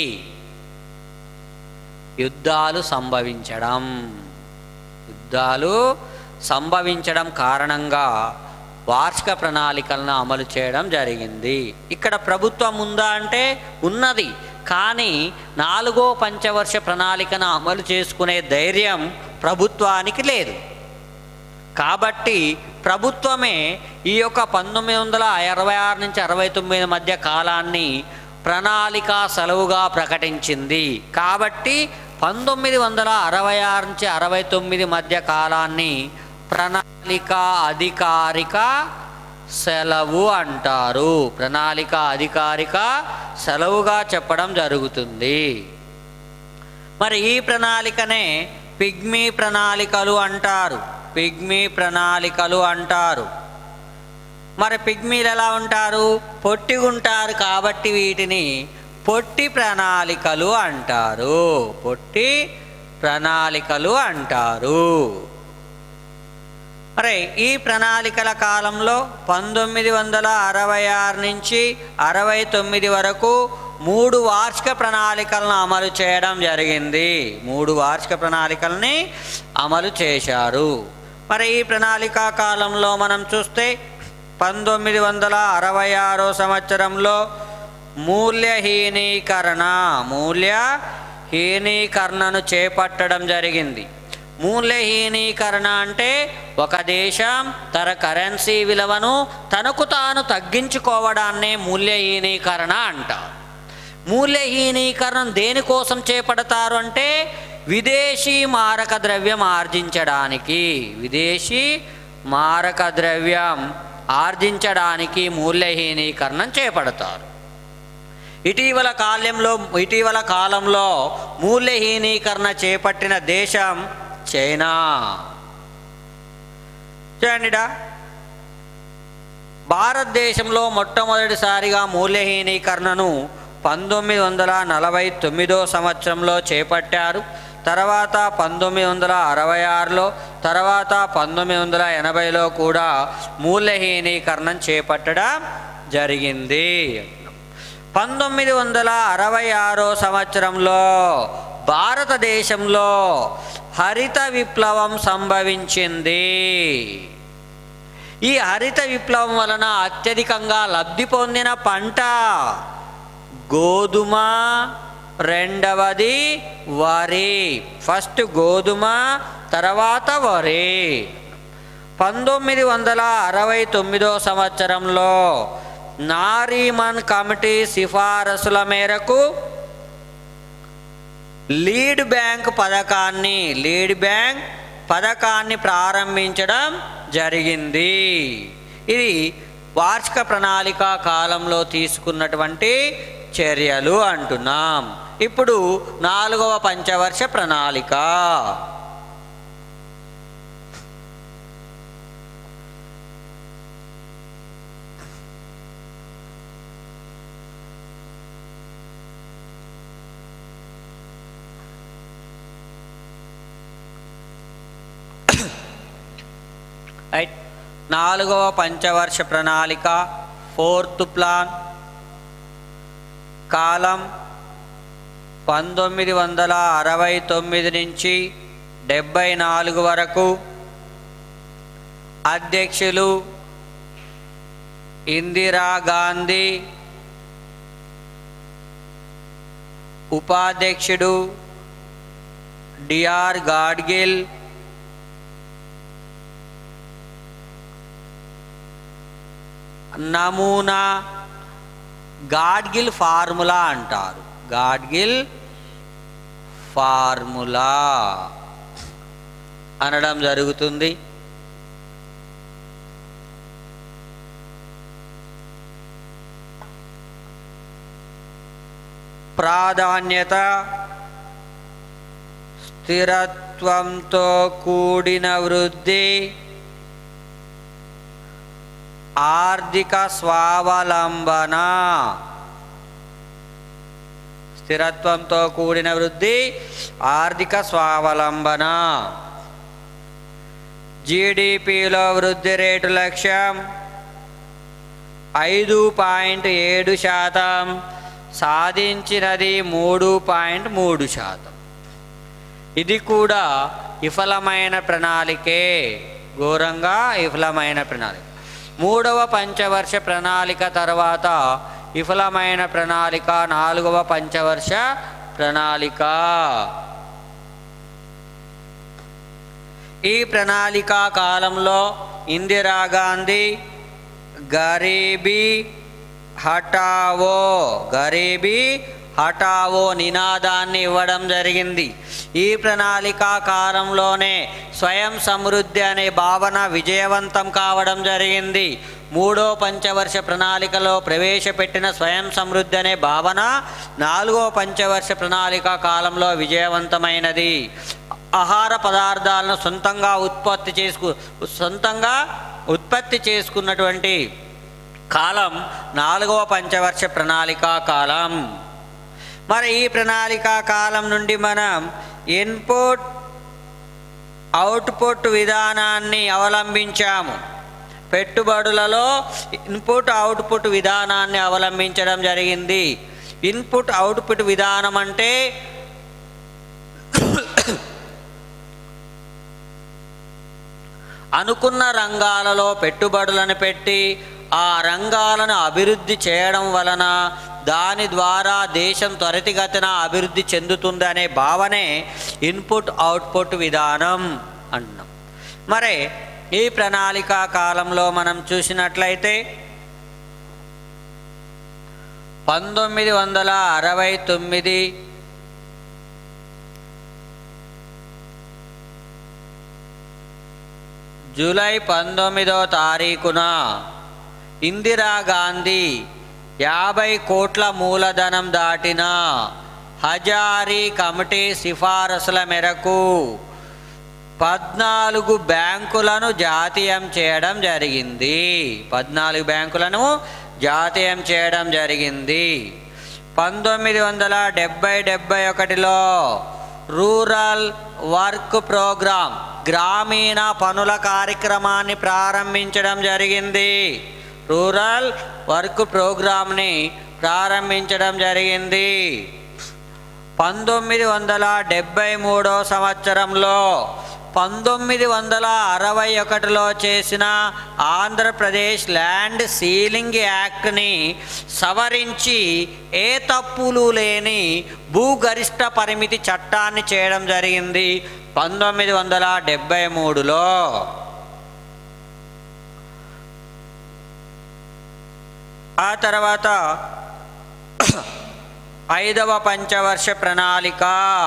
యుద్ధాలు సంభవించడం యుద్ధాలు సంభవించడం కారణంగా వార్షిక ప్రణాళికలను అమలు చేయడం జరిగింది ఇక్కడ ప్రభుత్వం ఉందా అంటే ఉన్నది కానీ నాలుగో పంచవర్ష ప్రణాళికను అమలు చేసుకునే ధైర్యం ప్రభుత్వానికి లేదు కాబట్టి ప్రభుత్వమే ఈ యొక్క పంతొమ్మిది వందల అరవై ఆరు నుంచి అరవై తొమ్మిది మధ్య కాలాన్ని ప్రణాళిక సెలవుగా ప్రకటించింది కాబట్టి పంతొమ్మిది వందల అరవై ఆరు నుంచి అరవై తొమ్మిది మధ్య కాలాన్ని ప్రణాళిక అధికారిక సెలవు అంటారు ప్రణాళిక అధికారిక సెలవుగా చెప్పడం జరుగుతుంది మరి ఈ ప్రణాళికనే పిగ్మీ ప్రణాళికలు అంటారు పిగ్మీ ప్రణాళికలు అంటారు మరి పిగ్మీలు ఎలా ఉంటారు పొట్టి ఉంటారు కాబట్టి వీటిని పొట్టి ప్రణాళికలు అంటారు పొట్టి ప్రణాళికలు అంటారు మరి ఈ ప్రణాళికల కాలంలో పంతొమ్మిది వందల అరవై ఆరు నుంచి అరవై తొమ్మిది వరకు మూడు వార్షిక ప్రణాళికలను అమలు చేయడం జరిగింది మూడు వార్షిక ప్రణాళికల్ని అమలు చేశారు మరి ఈ ప్రణాళికా కాలంలో మనం చూస్తే పంతొమ్మిది వందల అరవై ఆరో సంవత్సరంలో మూల్యహీనీకరణ మూల్యహీనీకరణను చేపట్టడం జరిగింది మూల్యహీనీకరణ అంటే ఒక దేశం తన కరెన్సీ విలువను తనకు తాను తగ్గించుకోవడాన్నే మూల్యహీనీకరణ అంటారు మూల్యహీనీకరణం దేనికోసం చేపడతారు అంటే విదేశీ మారక ద్రవ్యం ఆర్జించడానికి విదేశీ మారక ద్రవ్యం ఆర్జించడానికి మూల్యహీనీకరణం చేపడతారు ఇటీవల కాలంలో ఇటీవల కాలంలో మూల్యహీనీకరణ చేపట్టిన దేశం చైనా చూడండిడా భారతదేశంలో మొట్టమొదటిసారిగా మూల్యహీనీకరణను పంతొమ్మిది వందల నలభై తొమ్మిదో సంవత్సరంలో చేపట్టారు తర్వాత పంతొమ్మిది వందల అరవై ఆరులో తర్వాత పంతొమ్మిది వందల ఎనభైలో కూడా మూల్యహీనీకరణం చేపట్టడం జరిగింది పంతొమ్మిది వందల అరవై ఆరో సంవత్సరంలో భారతదేశంలో హరిత విప్లవం సంభవించింది ఈ హరిత విప్లవం వలన అత్యధికంగా లబ్ధి పొందిన పంట గోధుమ రెండవది వరి ఫస్ట్ గోధుమ తర్వాత వరి పంతొమ్మిది వందల అరవై తొమ్మిదో సంవత్సరంలో నారీమన్ కమిటీ సిఫారసుల మేరకు లీడ్ బ్యాంక్ పథకాన్ని లీడ్ బ్యాంక్ పథకాన్ని ప్రారంభించడం జరిగింది ఇది వార్షిక ప్రణాళిక కాలంలో తీసుకున్నటువంటి చర్యలు అంటున్నాం ఇప్పుడు నాలుగవ పంచవర్ష ప్రణాళిక రైట్ నాలుగవ పంచవర్ష ప్రణాళిక ఫోర్త్ ప్లాన్ కాలం పంతొమ్మిది వందల అరవై తొమ్మిది నుంచి డెబ్భై నాలుగు వరకు అధ్యక్షులు ఇందిరా గాంధీ ఉపాధ్యక్షుడు డిఆర్ గాడ్గిల్ నమూనా గాడ్గిల్ ఫార్ములా అంటారు గాడ్గిల్ ఫార్ములా అనడం జరుగుతుంది ప్రాధాన్యత స్థిరత్వంతో కూడిన వృద్ధి ఆర్థిక స్వావలంబన స్థిరత్వంతో కూడిన వృద్ధి ఆర్థిక స్వావలంబన జీడిపిలో వృద్ధి రేటు లక్ష్యం ఐదు పాయింట్ ఏడు శాతం సాధించినది మూడు పాయింట్ మూడు శాతం ఇది కూడా విఫలమైన ప్రణాళికే ఘోరంగా విఫలమైన ప్రణాళిక మూడవ పంచవర్ష ప్రణాళిక తర్వాత విఫలమైన ప్రణాళిక నాలుగవ పంచవర్ష ప్రణాళిక ఈ ప్రణాళిక కాలంలో ఇందిరాగాంధీ గరీబీ హటావో గరీబీ హటావో నినాదాన్ని ఇవ్వడం జరిగింది ఈ ప్రణాళిక కాలంలోనే స్వయం సమృద్ధి అనే భావన విజయవంతం కావడం జరిగింది మూడో పంచవర్ష ప్రణాళికలో ప్రవేశపెట్టిన స్వయం సమృద్ధి అనే భావన నాలుగో పంచవర్ష ప్రణాళిక కాలంలో విజయవంతమైనది ఆహార పదార్థాలను సొంతంగా ఉత్పత్తి చేసుకు సొంతంగా ఉత్పత్తి చేసుకున్నటువంటి కాలం నాలుగవ పంచవర్ష ప్రణాళికా కాలం మరి ఈ ప్రణాళికా కాలం నుండి మనం ఇన్పుట్ అవుట్పుట్ విధానాన్ని అవలంబించాము పెట్టుబడులలో ఇన్పుట్ అవుట్పుట్ విధానాన్ని అవలంబించడం జరిగింది ఇన్పుట్ అవుట్పుట్ విధానం అంటే అనుకున్న రంగాలలో పెట్టుబడులను పెట్టి ఆ రంగాలను అభివృద్ధి చేయడం వలన దాని ద్వారా దేశం త్వరితగతిన అభివృద్ధి చెందుతుంది అనే భావనే ఇన్పుట్ అవుట్పుట్ విధానం అంటున్నాం మరి ఈ ప్రణాళికా కాలంలో మనం చూసినట్లయితే పంతొమ్మిది వందల అరవై తొమ్మిది జూలై పంతొమ్మిదో తారీఖున ఇందిరాగాంధీ యాభై కోట్ల మూలధనం దాటిన హజారీ కమిటీ సిఫారసుల మేరకు పద్నాలుగు బ్యాంకులను జాతీయం చేయడం జరిగింది పద్నాలుగు బ్యాంకులను జాతీయం చేయడం జరిగింది పంతొమ్మిది వందల డెబ్బై డెబ్బై ఒకటిలో రూరల్ వర్క్ ప్రోగ్రామ్ గ్రామీణ పనుల కార్యక్రమాన్ని ప్రారంభించడం జరిగింది రూరల్ వర్క్ ప్రోగ్రామ్ని ప్రారంభించడం జరిగింది పంతొమ్మిది వందల డెబ్బై మూడో సంవత్సరంలో పంతొమ్మిది వందల అరవై ఒకటిలో చేసిన ఆంధ్రప్రదేశ్ ల్యాండ్ సీలింగ్ యాక్ట్ని సవరించి ఏ తప్పులు లేని భూగరిష్ట పరిమితి చట్టాన్ని చేయడం జరిగింది పంతొమ్మిది వందల డెబ్బై మూడులో ఆ తర్వాత ఐదవ పంచవర్ష ప్రణాళిక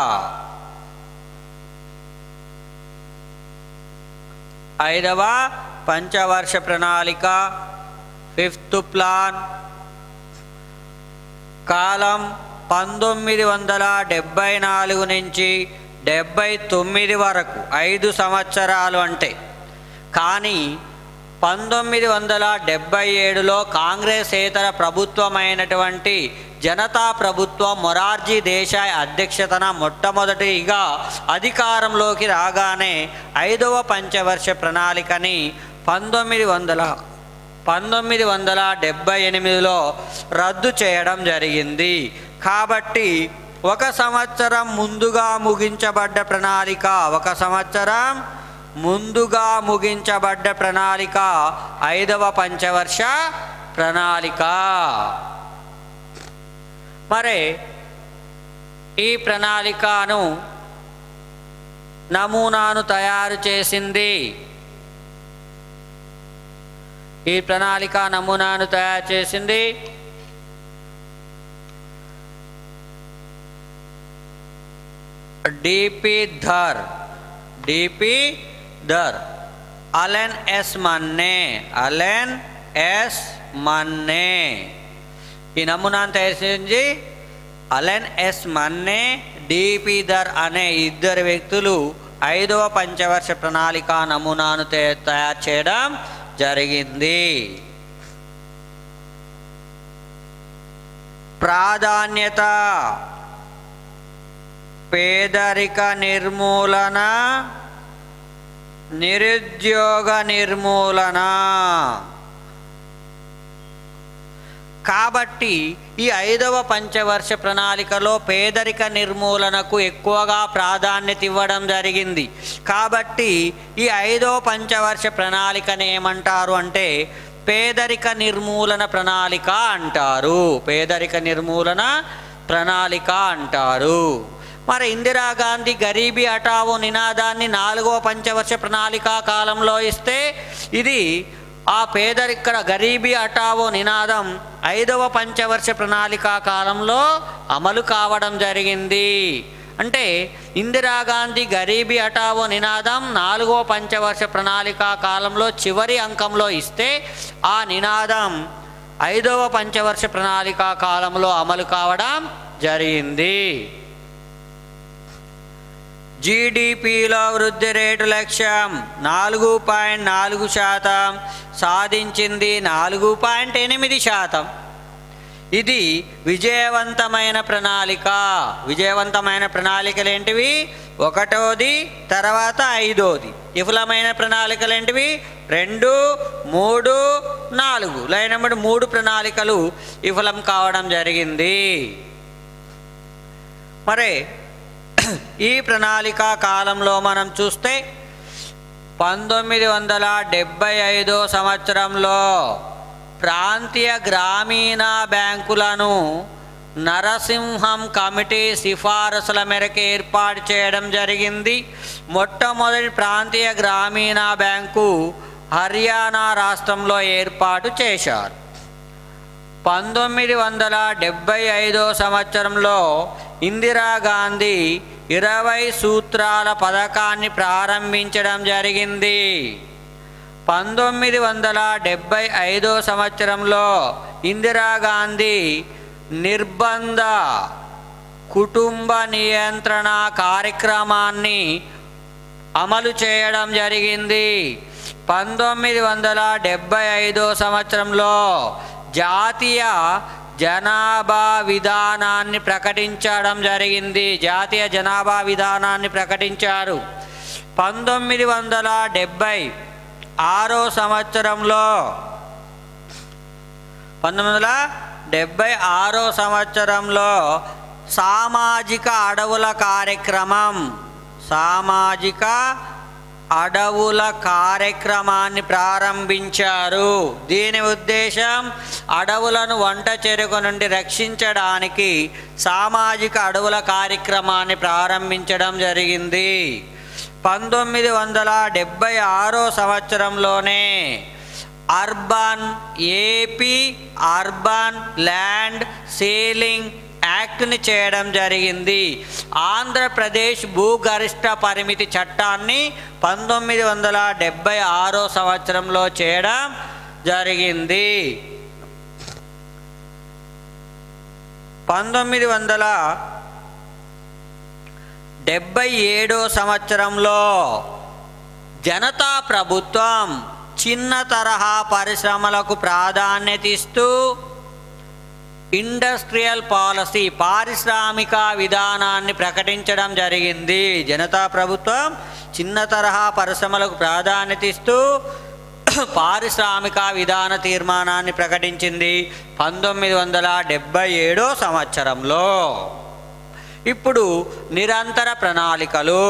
ఐదవ పంచవర్ష ప్రణాళిక ఫిఫ్త్ ప్లాన్ కాలం పంతొమ్మిది వందల డెబ్భై నాలుగు నుంచి డెబ్భై తొమ్మిది వరకు ఐదు సంవత్సరాలు అంటే కానీ పంతొమ్మిది వందల డెబ్భై ఏడులో కాంగ్రెసేతర ప్రభుత్వమైనటువంటి జనతా ప్రభుత్వం మొరార్జీ దేశాయ్ అధ్యక్షతన మొట్టమొదటిగా అధికారంలోకి రాగానే ఐదవ పంచవర్ష ప్రణాళికని పంతొమ్మిది వందల పంతొమ్మిది వందల డెబ్భై ఎనిమిదిలో రద్దు చేయడం జరిగింది కాబట్టి ఒక సంవత్సరం ముందుగా ముగించబడ్డ ప్రణాళిక ఒక సంవత్సరం ముందుగా ముగించబడ్డ ప్రణాళిక ఐదవ పంచవర్ష ప్రణాళిక మరి ఈ ప్రణాళికను నమూనాను తయారు చేసింది ఈ ప్రణాళిక నమూనాను తయారు చేసింది DP Dhar DP Dhar Allen S Manne Allen S Manne ఈ నమూనాను తయారు చేసింది Allen S Manne DP Dhar అనే ఇద్దరు వ్యక్తులు ఐదవ పంచవర్ష ప్రణాళిక నమూనాను తే- తయారు చేయడం జరిగింది ప్రాధాన్యత పేదరిక నిర్మూలన నిరుద్యోగ నిర్మూలన కాబట్టి ఈ ఐదవ పంచవర్ష ప్రణాళికలో పేదరిక నిర్మూలనకు ఎక్కువగా ప్రాధాన్యత ఇవ్వడం జరిగింది కాబట్టి ఈ ఐదవ పంచవర్ష ప్రణాళికని ఏమంటారు అంటే పేదరిక నిర్మూలన ప్రణాళిక అంటారు పేదరిక నిర్మూలన ప్రణాళిక అంటారు మరి ఇందిరాగాంధీ గరీబీ హఠావో నినాదాన్ని నాలుగవ పంచవర్ష ప్రణాళిక కాలంలో ఇస్తే ఇది ఆ పేదరిక గరీబీ హఠావో నినాదం ఐదవ పంచవర్ష ప్రణాళిక కాలంలో అమలు కావడం జరిగింది అంటే ఇందిరాగాంధీ గరీబీ హఠావో నినాదం నాలుగవ పంచవర్ష ప్రణాళిక కాలంలో చివరి అంకంలో ఇస్తే ఆ నినాదం ఐదవ పంచవర్ష ప్రణాళిక కాలంలో అమలు కావడం జరిగింది జీడిపిలో వృద్ధి రేటు లక్ష్యం నాలుగు పాయింట్ నాలుగు శాతం సాధించింది నాలుగు పాయింట్ ఎనిమిది శాతం ఇది విజయవంతమైన ప్రణాళిక విజయవంతమైన ప్రణాళికలు ఏంటివి ఒకటోది తర్వాత ఐదోది విఫలమైన ప్రణాళికలు ఏంటివి రెండు మూడు నాలుగు లైన్ నెంబర్ మూడు ప్రణాళికలు విఫలం కావడం జరిగింది మరి ఈ ప్రణాళిక కాలంలో మనం చూస్తే పంతొమ్మిది వందల డెబ్భై ఐదో సంవత్సరంలో ప్రాంతీయ గ్రామీణ బ్యాంకులను నరసింహం కమిటీ సిఫారసుల మేరకు ఏర్పాటు చేయడం జరిగింది మొట్టమొదటి ప్రాంతీయ గ్రామీణ బ్యాంకు హర్యానా రాష్ట్రంలో ఏర్పాటు చేశారు పంతొమ్మిది వందల డెబ్భై ఐదో సంవత్సరంలో ఇందిరాగాంధీ ఇరవై సూత్రాల పథకాన్ని ప్రారంభించడం జరిగింది పంతొమ్మిది వందల డెబ్భై ఐదో సంవత్సరంలో ఇందిరాగాంధీ నిర్బంధ కుటుంబ నియంత్రణ కార్యక్రమాన్ని అమలు చేయడం జరిగింది పంతొమ్మిది వందల డెబ్భై ఐదో సంవత్సరంలో జాతీయ జనాభా విధానాన్ని ప్రకటించడం జరిగింది జాతీయ జనాభా విధానాన్ని ప్రకటించారు పంతొమ్మిది వందల డెబ్భై ఆరో సంవత్సరంలో పంతొమ్మిది వందల డెబ్భై ఆరో సంవత్సరంలో సామాజిక అడవుల కార్యక్రమం సామాజిక అడవుల కార్యక్రమాన్ని ప్రారంభించారు దీని ఉద్దేశం అడవులను వంట చెరుకు నుండి రక్షించడానికి సామాజిక అడవుల కార్యక్రమాన్ని ప్రారంభించడం జరిగింది పంతొమ్మిది వందల డెబ్భై ఆరో సంవత్సరంలోనే urban AP urban land ceiling యాక్ట్ని చేయడం జరిగింది ఆంధ్రప్రదేశ్ భూగరిష్ట పరిమితి చట్టాన్ని పంతొమ్మిది వందల డెబ్భై ఆరో సంవత్సరంలో చేయడం జరిగింది పంతొమ్మిది వందల డెబ్భై ఏడో సంవత్సరంలో జనతా ప్రభుత్వం చిన్న తరహా పరిశ్రమలకు ప్రాధాన్యత ఇస్తూ ఇండస్ట్రియల్ పాలసీ పారిశ్రామిక విధానాన్ని ప్రకటించడం జరిగింది జనతా ప్రభుత్వం చిన్న తరహా పరిశ్రమలకు ప్రాధాన్యత ఇస్తూ పారిశ్రామిక విధాన తీర్మానాన్ని ప్రకటించింది పంతొమ్మిది వందల డెబ్భై ఏడో సంవత్సరంలో ఇప్పుడు నిరంతర ప్రణాళికలు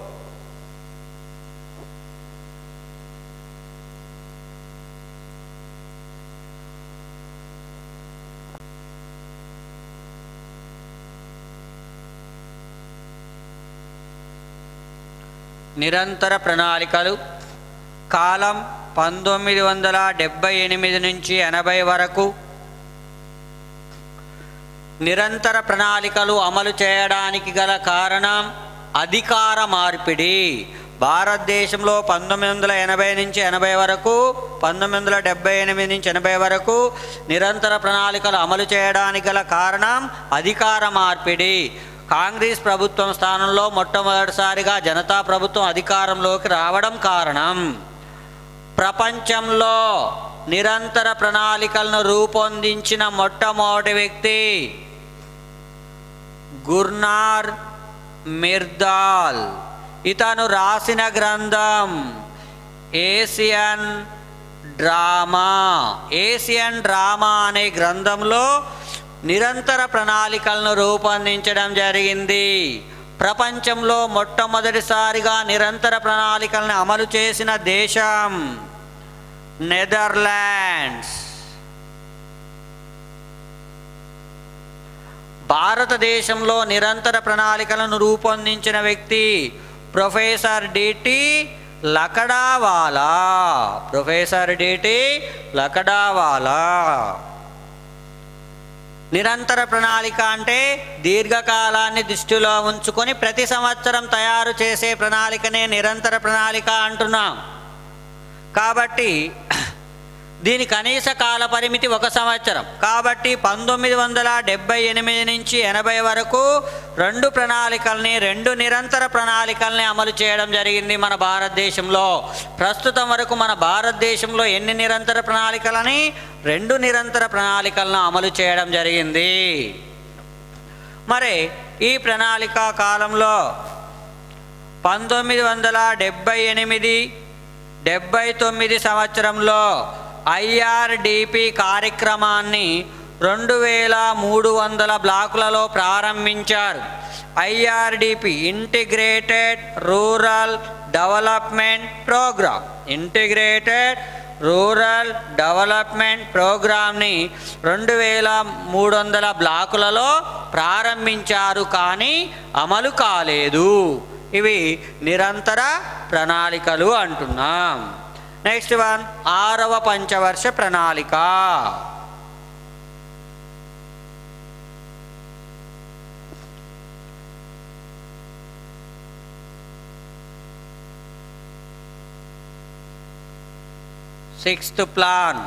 నిరంతర ప్రణాళికలు కాలం పంతొమ్మిది వందల డెబ్భై ఎనిమిది నుంచి ఎనభై వరకు నిరంతర ప్రణాళికలు అమలు చేయడానికి గల కారణం అధికార మార్పిడి భారతదేశంలో పంతొమ్మిది వందల ఎనభై నుంచి ఎనభై వరకు పంతొమ్మిది వందల డెబ్బై ఎనిమిది నుంచి ఎనభై వరకు నిరంతర ప్రణాళికలు అమలు చేయడానికి గల కారణం అధికార మార్పిడి కాంగ్రెస్ ప్రభుత్వం స్థానంలో మొట్టమొదటిసారిగా జనతా ప్రభుత్వం అధికారంలోకి రావడం కారణం ప్రపంచంలో నిరంతర ప్రణాళికలను రూపొందించిన మొట్టమొదటి వ్యక్తి గుర్నార్ మిర్దాల్ ఇతను రాసిన గ్రంథం ఏసియన్ డ్రామా ఏసియన్ డ్రామా అనే గ్రంథంలో నిరంతర ప్రణాళికలను రూపొందించడం జరిగింది ప్రపంచంలో మొట్టమొదటిసారిగా నిరంతర ప్రణాళికలను అమలు చేసిన దేశం నెదర్లాండ్స్ భారతదేశంలో నిరంతర ప్రణాళికలను రూపొందించిన వ్యక్తి professor DT Lakdawala professor DT Lakdawala నిరంతర ప్రణాళిక అంటే దీర్ఘకాలాన్ని దృష్టిలో ఉంచుకొని ప్రతి సంవత్సరం తయారు చేసే ప్రణాళికనే నిరంతర ప్రణాళిక అంటున్నాం కాబట్టి దీని కనీస కాల పరిమితి ఒక సంవత్సరం కాబట్టి పంతొమ్మిది వందల డెబ్బై ఎనిమిది నుంచి ఎనభై వరకు రెండు ప్రణాళికల్ని రెండు నిరంతర ప్రణాళికల్ని అమలు చేయడం జరిగింది మన భారతదేశంలో ప్రస్తుతం వరకు మన భారతదేశంలో ఎన్ని నిరంతర ప్రణాళికలని రెండు నిరంతర ప్రణాళికలను అమలు చేయడం జరిగింది మరి ఈ ప్రణాళిక కాలంలో పంతొమ్మిది వందల డెబ్బై ఎనిమిది డెబ్బై తొమ్మిది సంవత్సరంలో ఐఆర్డిపి కార్యక్రమాన్ని రెండు వేల మూడు వందల బ్లాకులలో ప్రారంభించారు IRDP integrated rural development programme integrated rural development ప్రోగ్రామ్ని రెండు వేల మూడు వందల బ్లాకులలో ప్రారంభించారు కానీ అమలు కాలేదు ఇవి నిరంతర ప్రణాళికలు అంటున్నాం నెక్స్ట్ వన్ ఆరవ పంచవర్ష ప్రణాళిక సిక్స్త్ ప్లాన్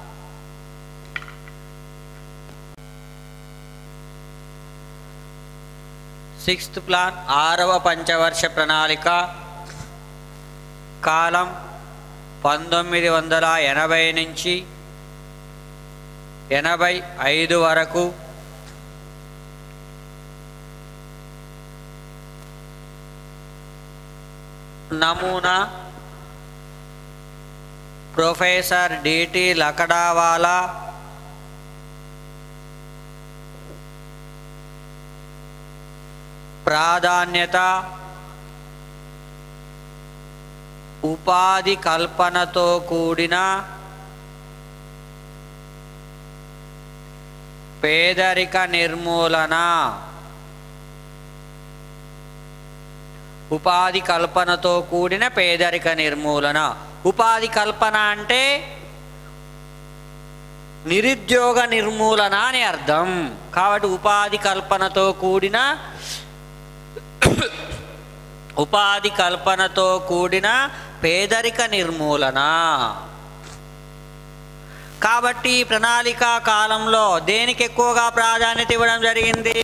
సిక్స్త్ ప్లాన్ ఆరవ పంచవర్ష ప్రణాళిక కాలం పంతొమ్మిది వందల ఎనభై నుంచి ఎనభై ఐదు వరకు నమూనా ప్రొఫెసర్ డిటి లకడావాలా ప్రాధాన్యత ఉపాధి కల్పనతో కూడిన పేదరిక నిర్మూలన ఉపాధి కల్పనతో కూడిన పేదరిక నిర్మూలన ఉపాధి కల్పన అంటే నిరుద్యోగ నిర్మూలన అని అర్థం కాబట్టి ఉపాధి కల్పనతో కూడిన ఉపాధి కల్పనతో కూడిన పేదరిక నిర్మూలన కాబట్టి ఈ ప్రణాళిక కాలంలో దేనికి ఎక్కువగా ప్రాధాన్యత ఇవ్వడం జరిగింది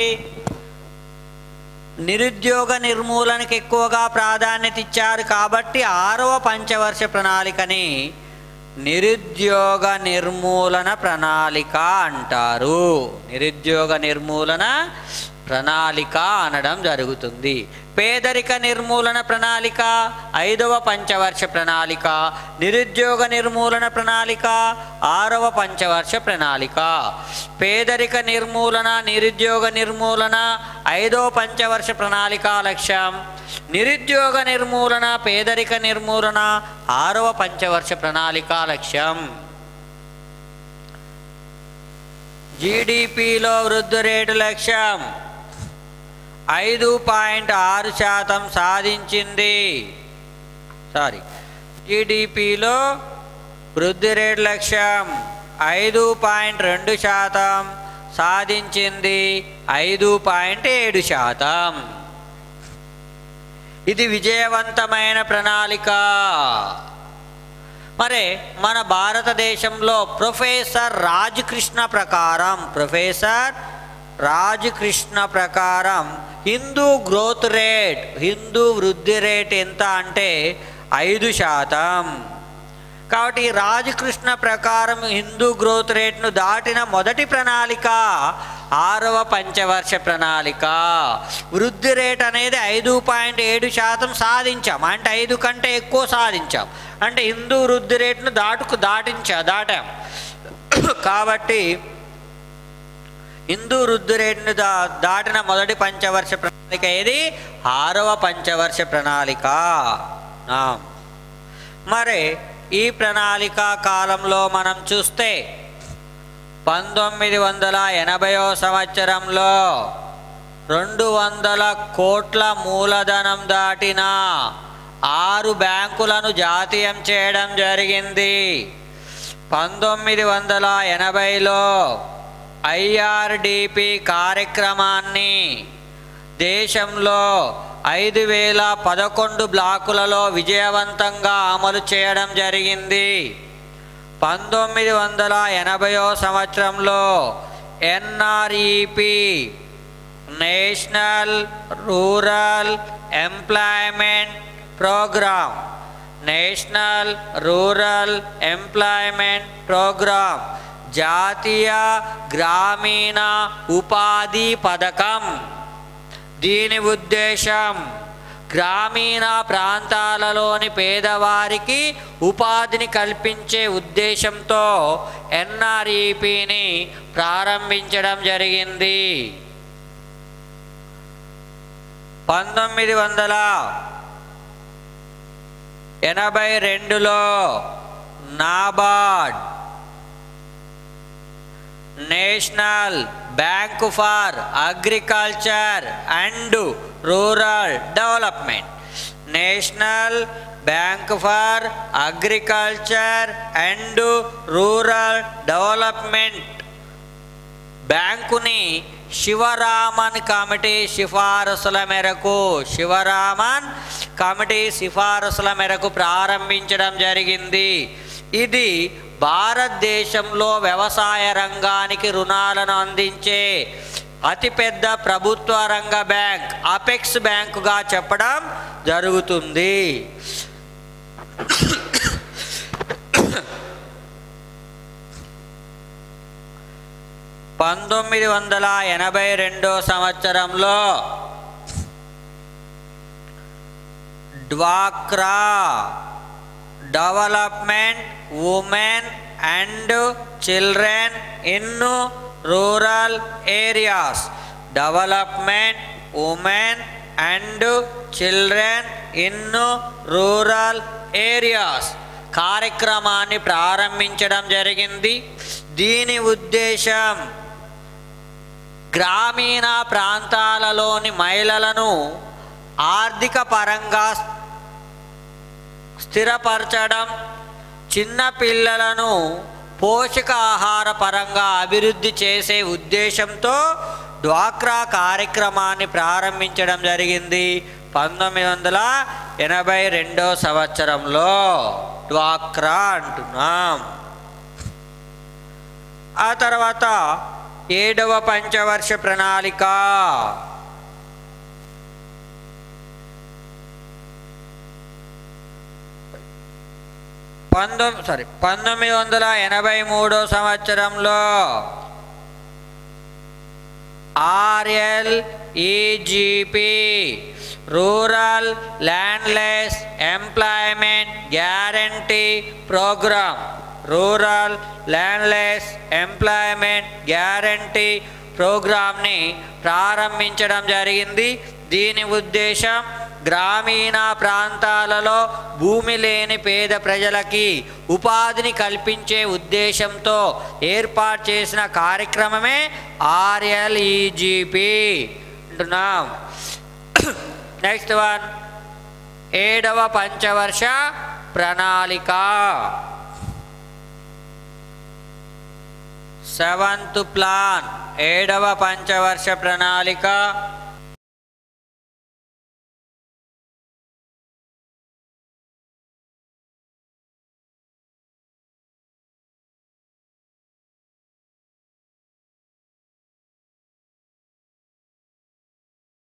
నిరుద్యోగ నిర్మూలనకి ఎక్కువగా ప్రాధాన్యత ఇచ్చారు కాబట్టి ఆరవ పంచవర్ష ప్రణాళికని నిరుద్యోగ నిర్మూలన ప్రణాళిక అంటారు నిరుద్యోగ నిర్మూలన ప్రణాళిక అనడం జరుగుతుంది పేదరిక నిర్మూలన ప్రణాళిక ఐదవ పంచవర్ష ప్రణాళిక నిరుద్యోగ నిర్మూలన ప్రణాళిక ఆరవ పంచవర్ష ప్రణాళిక పేదరిక నిర్మూలన నిరుద్యోగ నిర్మూలన ఐదవ పంచవర్ష ప్రణాళిక లక్ష్యం నిరుద్యోగ నిర్మూలన పేదరిక నిర్మూలన ఆరవ పంచవర్ష ప్రణాళిక లక్ష్యం జీడిపిలో వృద్ధి రేటు లక్ష్యం ఐదు పాయింట్ ఆరు శాతం సాధించింది సారీ జీడిపిలో వృద్ధి రేటు లక్ష్యం ఐదు పాయింట్ రెండు శాతం సాధించింది ఐదు పాయింట్ ఏడు శాతం ఇది విజయవంతమైన ప్రణాళిక మరి మన భారతదేశంలో ప్రొఫెసర్ రాజ్ కృష్ణ ప్రకారం ప్రొఫెసర్ రాజ్ కృష్ణ ప్రకారం హిందూ గ్రోత్ రేట్ హిందూ వృద్ధి రేట్ ఎంత అంటే ఐదు శాతం కాబట్టి ఈ రాజకృష్ణ ప్రకారం హిందూ గ్రోత్ రేట్ను దాటిన మొదటి ప్రణాళిక ఆరవ పంచవర్ష ప్రణాళిక వృద్ధి రేట్ అనేది ఐదు పాయింట్ ఏడు శాతం సాధించాం అంటే ఐదు కంటే ఎక్కువ సాధించాం అంటే హిందూ వృద్ధి రేట్ను దాటుకు దాటించా దాటాం కాబట్టి హిందూ వృద్ధి రేటును దా దాటిన మొదటి పంచవర్ష ప్రణాళిక ఏది ఆరవ పంచవర్ష ప్రణాళిక ఆ. మరి ఈ ప్రణాళిక కాలంలో మనం చూస్తే పంతొమ్మిది వందల ఎనభైవ సంవత్సరంలో రెండు వందల కోట్ల మూలధనం దాటిన ఆరు బ్యాంకులను జాతీయం చేయడం జరిగింది పంతొమ్మిది వందల ఎనభైలో ఐఆర్డిపి కార్యక్రమాన్ని దేశంలో ఐదు వేల పదకొండు బ్లాకులలో విజయవంతంగా అమలు చేయడం జరిగింది పంతొమ్మిది వందల ఎనభైవ సంవత్సరంలో NREP national rural employment programme national rural employment programme జాతీయ గ్రామీణ ఉపాధి పథకం దీని ఉద్దేశం గ్రామీణ ప్రాంతాలలోని పేదవారికి ఉపాధిని కల్పించే ఉద్దేశంతో ఎన్ఆర్ఈపిని ప్రారంభించడం జరిగింది పంతొమ్మిది వందల ఎనభై రెండులో NABARD national bank for agriculture and rural development national bank for agriculture and rural development బ్యాంకుని శివరామన్ కమిటీ సిఫారసుల మేరకు శివరామన్ కమిటీ సిఫారసుల మేరకు ప్రారంభించడం జరిగింది ఇది భారతదేశంలో వ్యవసాయ రంగానికి రుణాలను అందించే అతిపెద్ద ప్రభుత్వ రంగ బ్యాంక్ అపెక్స్ బ్యాంకుగా చెప్పడం జరుగుతుంది పంతొమ్మిది వందల ఎనభై రెండో సంవత్సరంలో డ్వాక్రా development women and children in rural areas development women and children in rural areas కార్యక్రమాన్ని ప్రారంభించడం జరిగింది దీని ఉద్దేశం గ్రామీణ ప్రాంతాలలోని మహిళలను ఆర్థిక పరంగా స్థిరపరచడం చిన్న పిల్లలను పోషకాహార పరంగా అభివృద్ధి చేసే ఉద్దేశంతో డ్వాక్రా కార్యక్రమాన్ని ప్రారంభించడం జరిగింది పంతొమ్మిది వందల ఎనభై రెండో సంవత్సరంలో డ్వాక్రా అంటున్నాం ఆ తర్వాత ఏడవ పంచవర్ష ప్రణాళిక పంతొమ్మిది సారీ పంతొమ్మిది వందల ఎనభై మూడో సంవత్సరంలో RL EGP rural landless employment guarantee programme rural landless employment guarantee ప్రోగ్రామ్ని ప్రారంభించడం జరిగింది దీని ఉద్దేశం గ్రామీణ ప్రాంతాలలో భూమి లేని పేద ప్రజలకి ఉపాధిని కల్పించే ఉద్దేశంతో ఏర్పాటు చేసిన కార్యక్రమమే ఆర్ఎల్ఈజిపి అంటున్నాం నెక్స్ట్ వన్ ఏడవ పంచవర్ష ప్రణాళిక సెవెంత్ ప్లాన్ ఏడవ పంచవర్ష ప్రణాళిక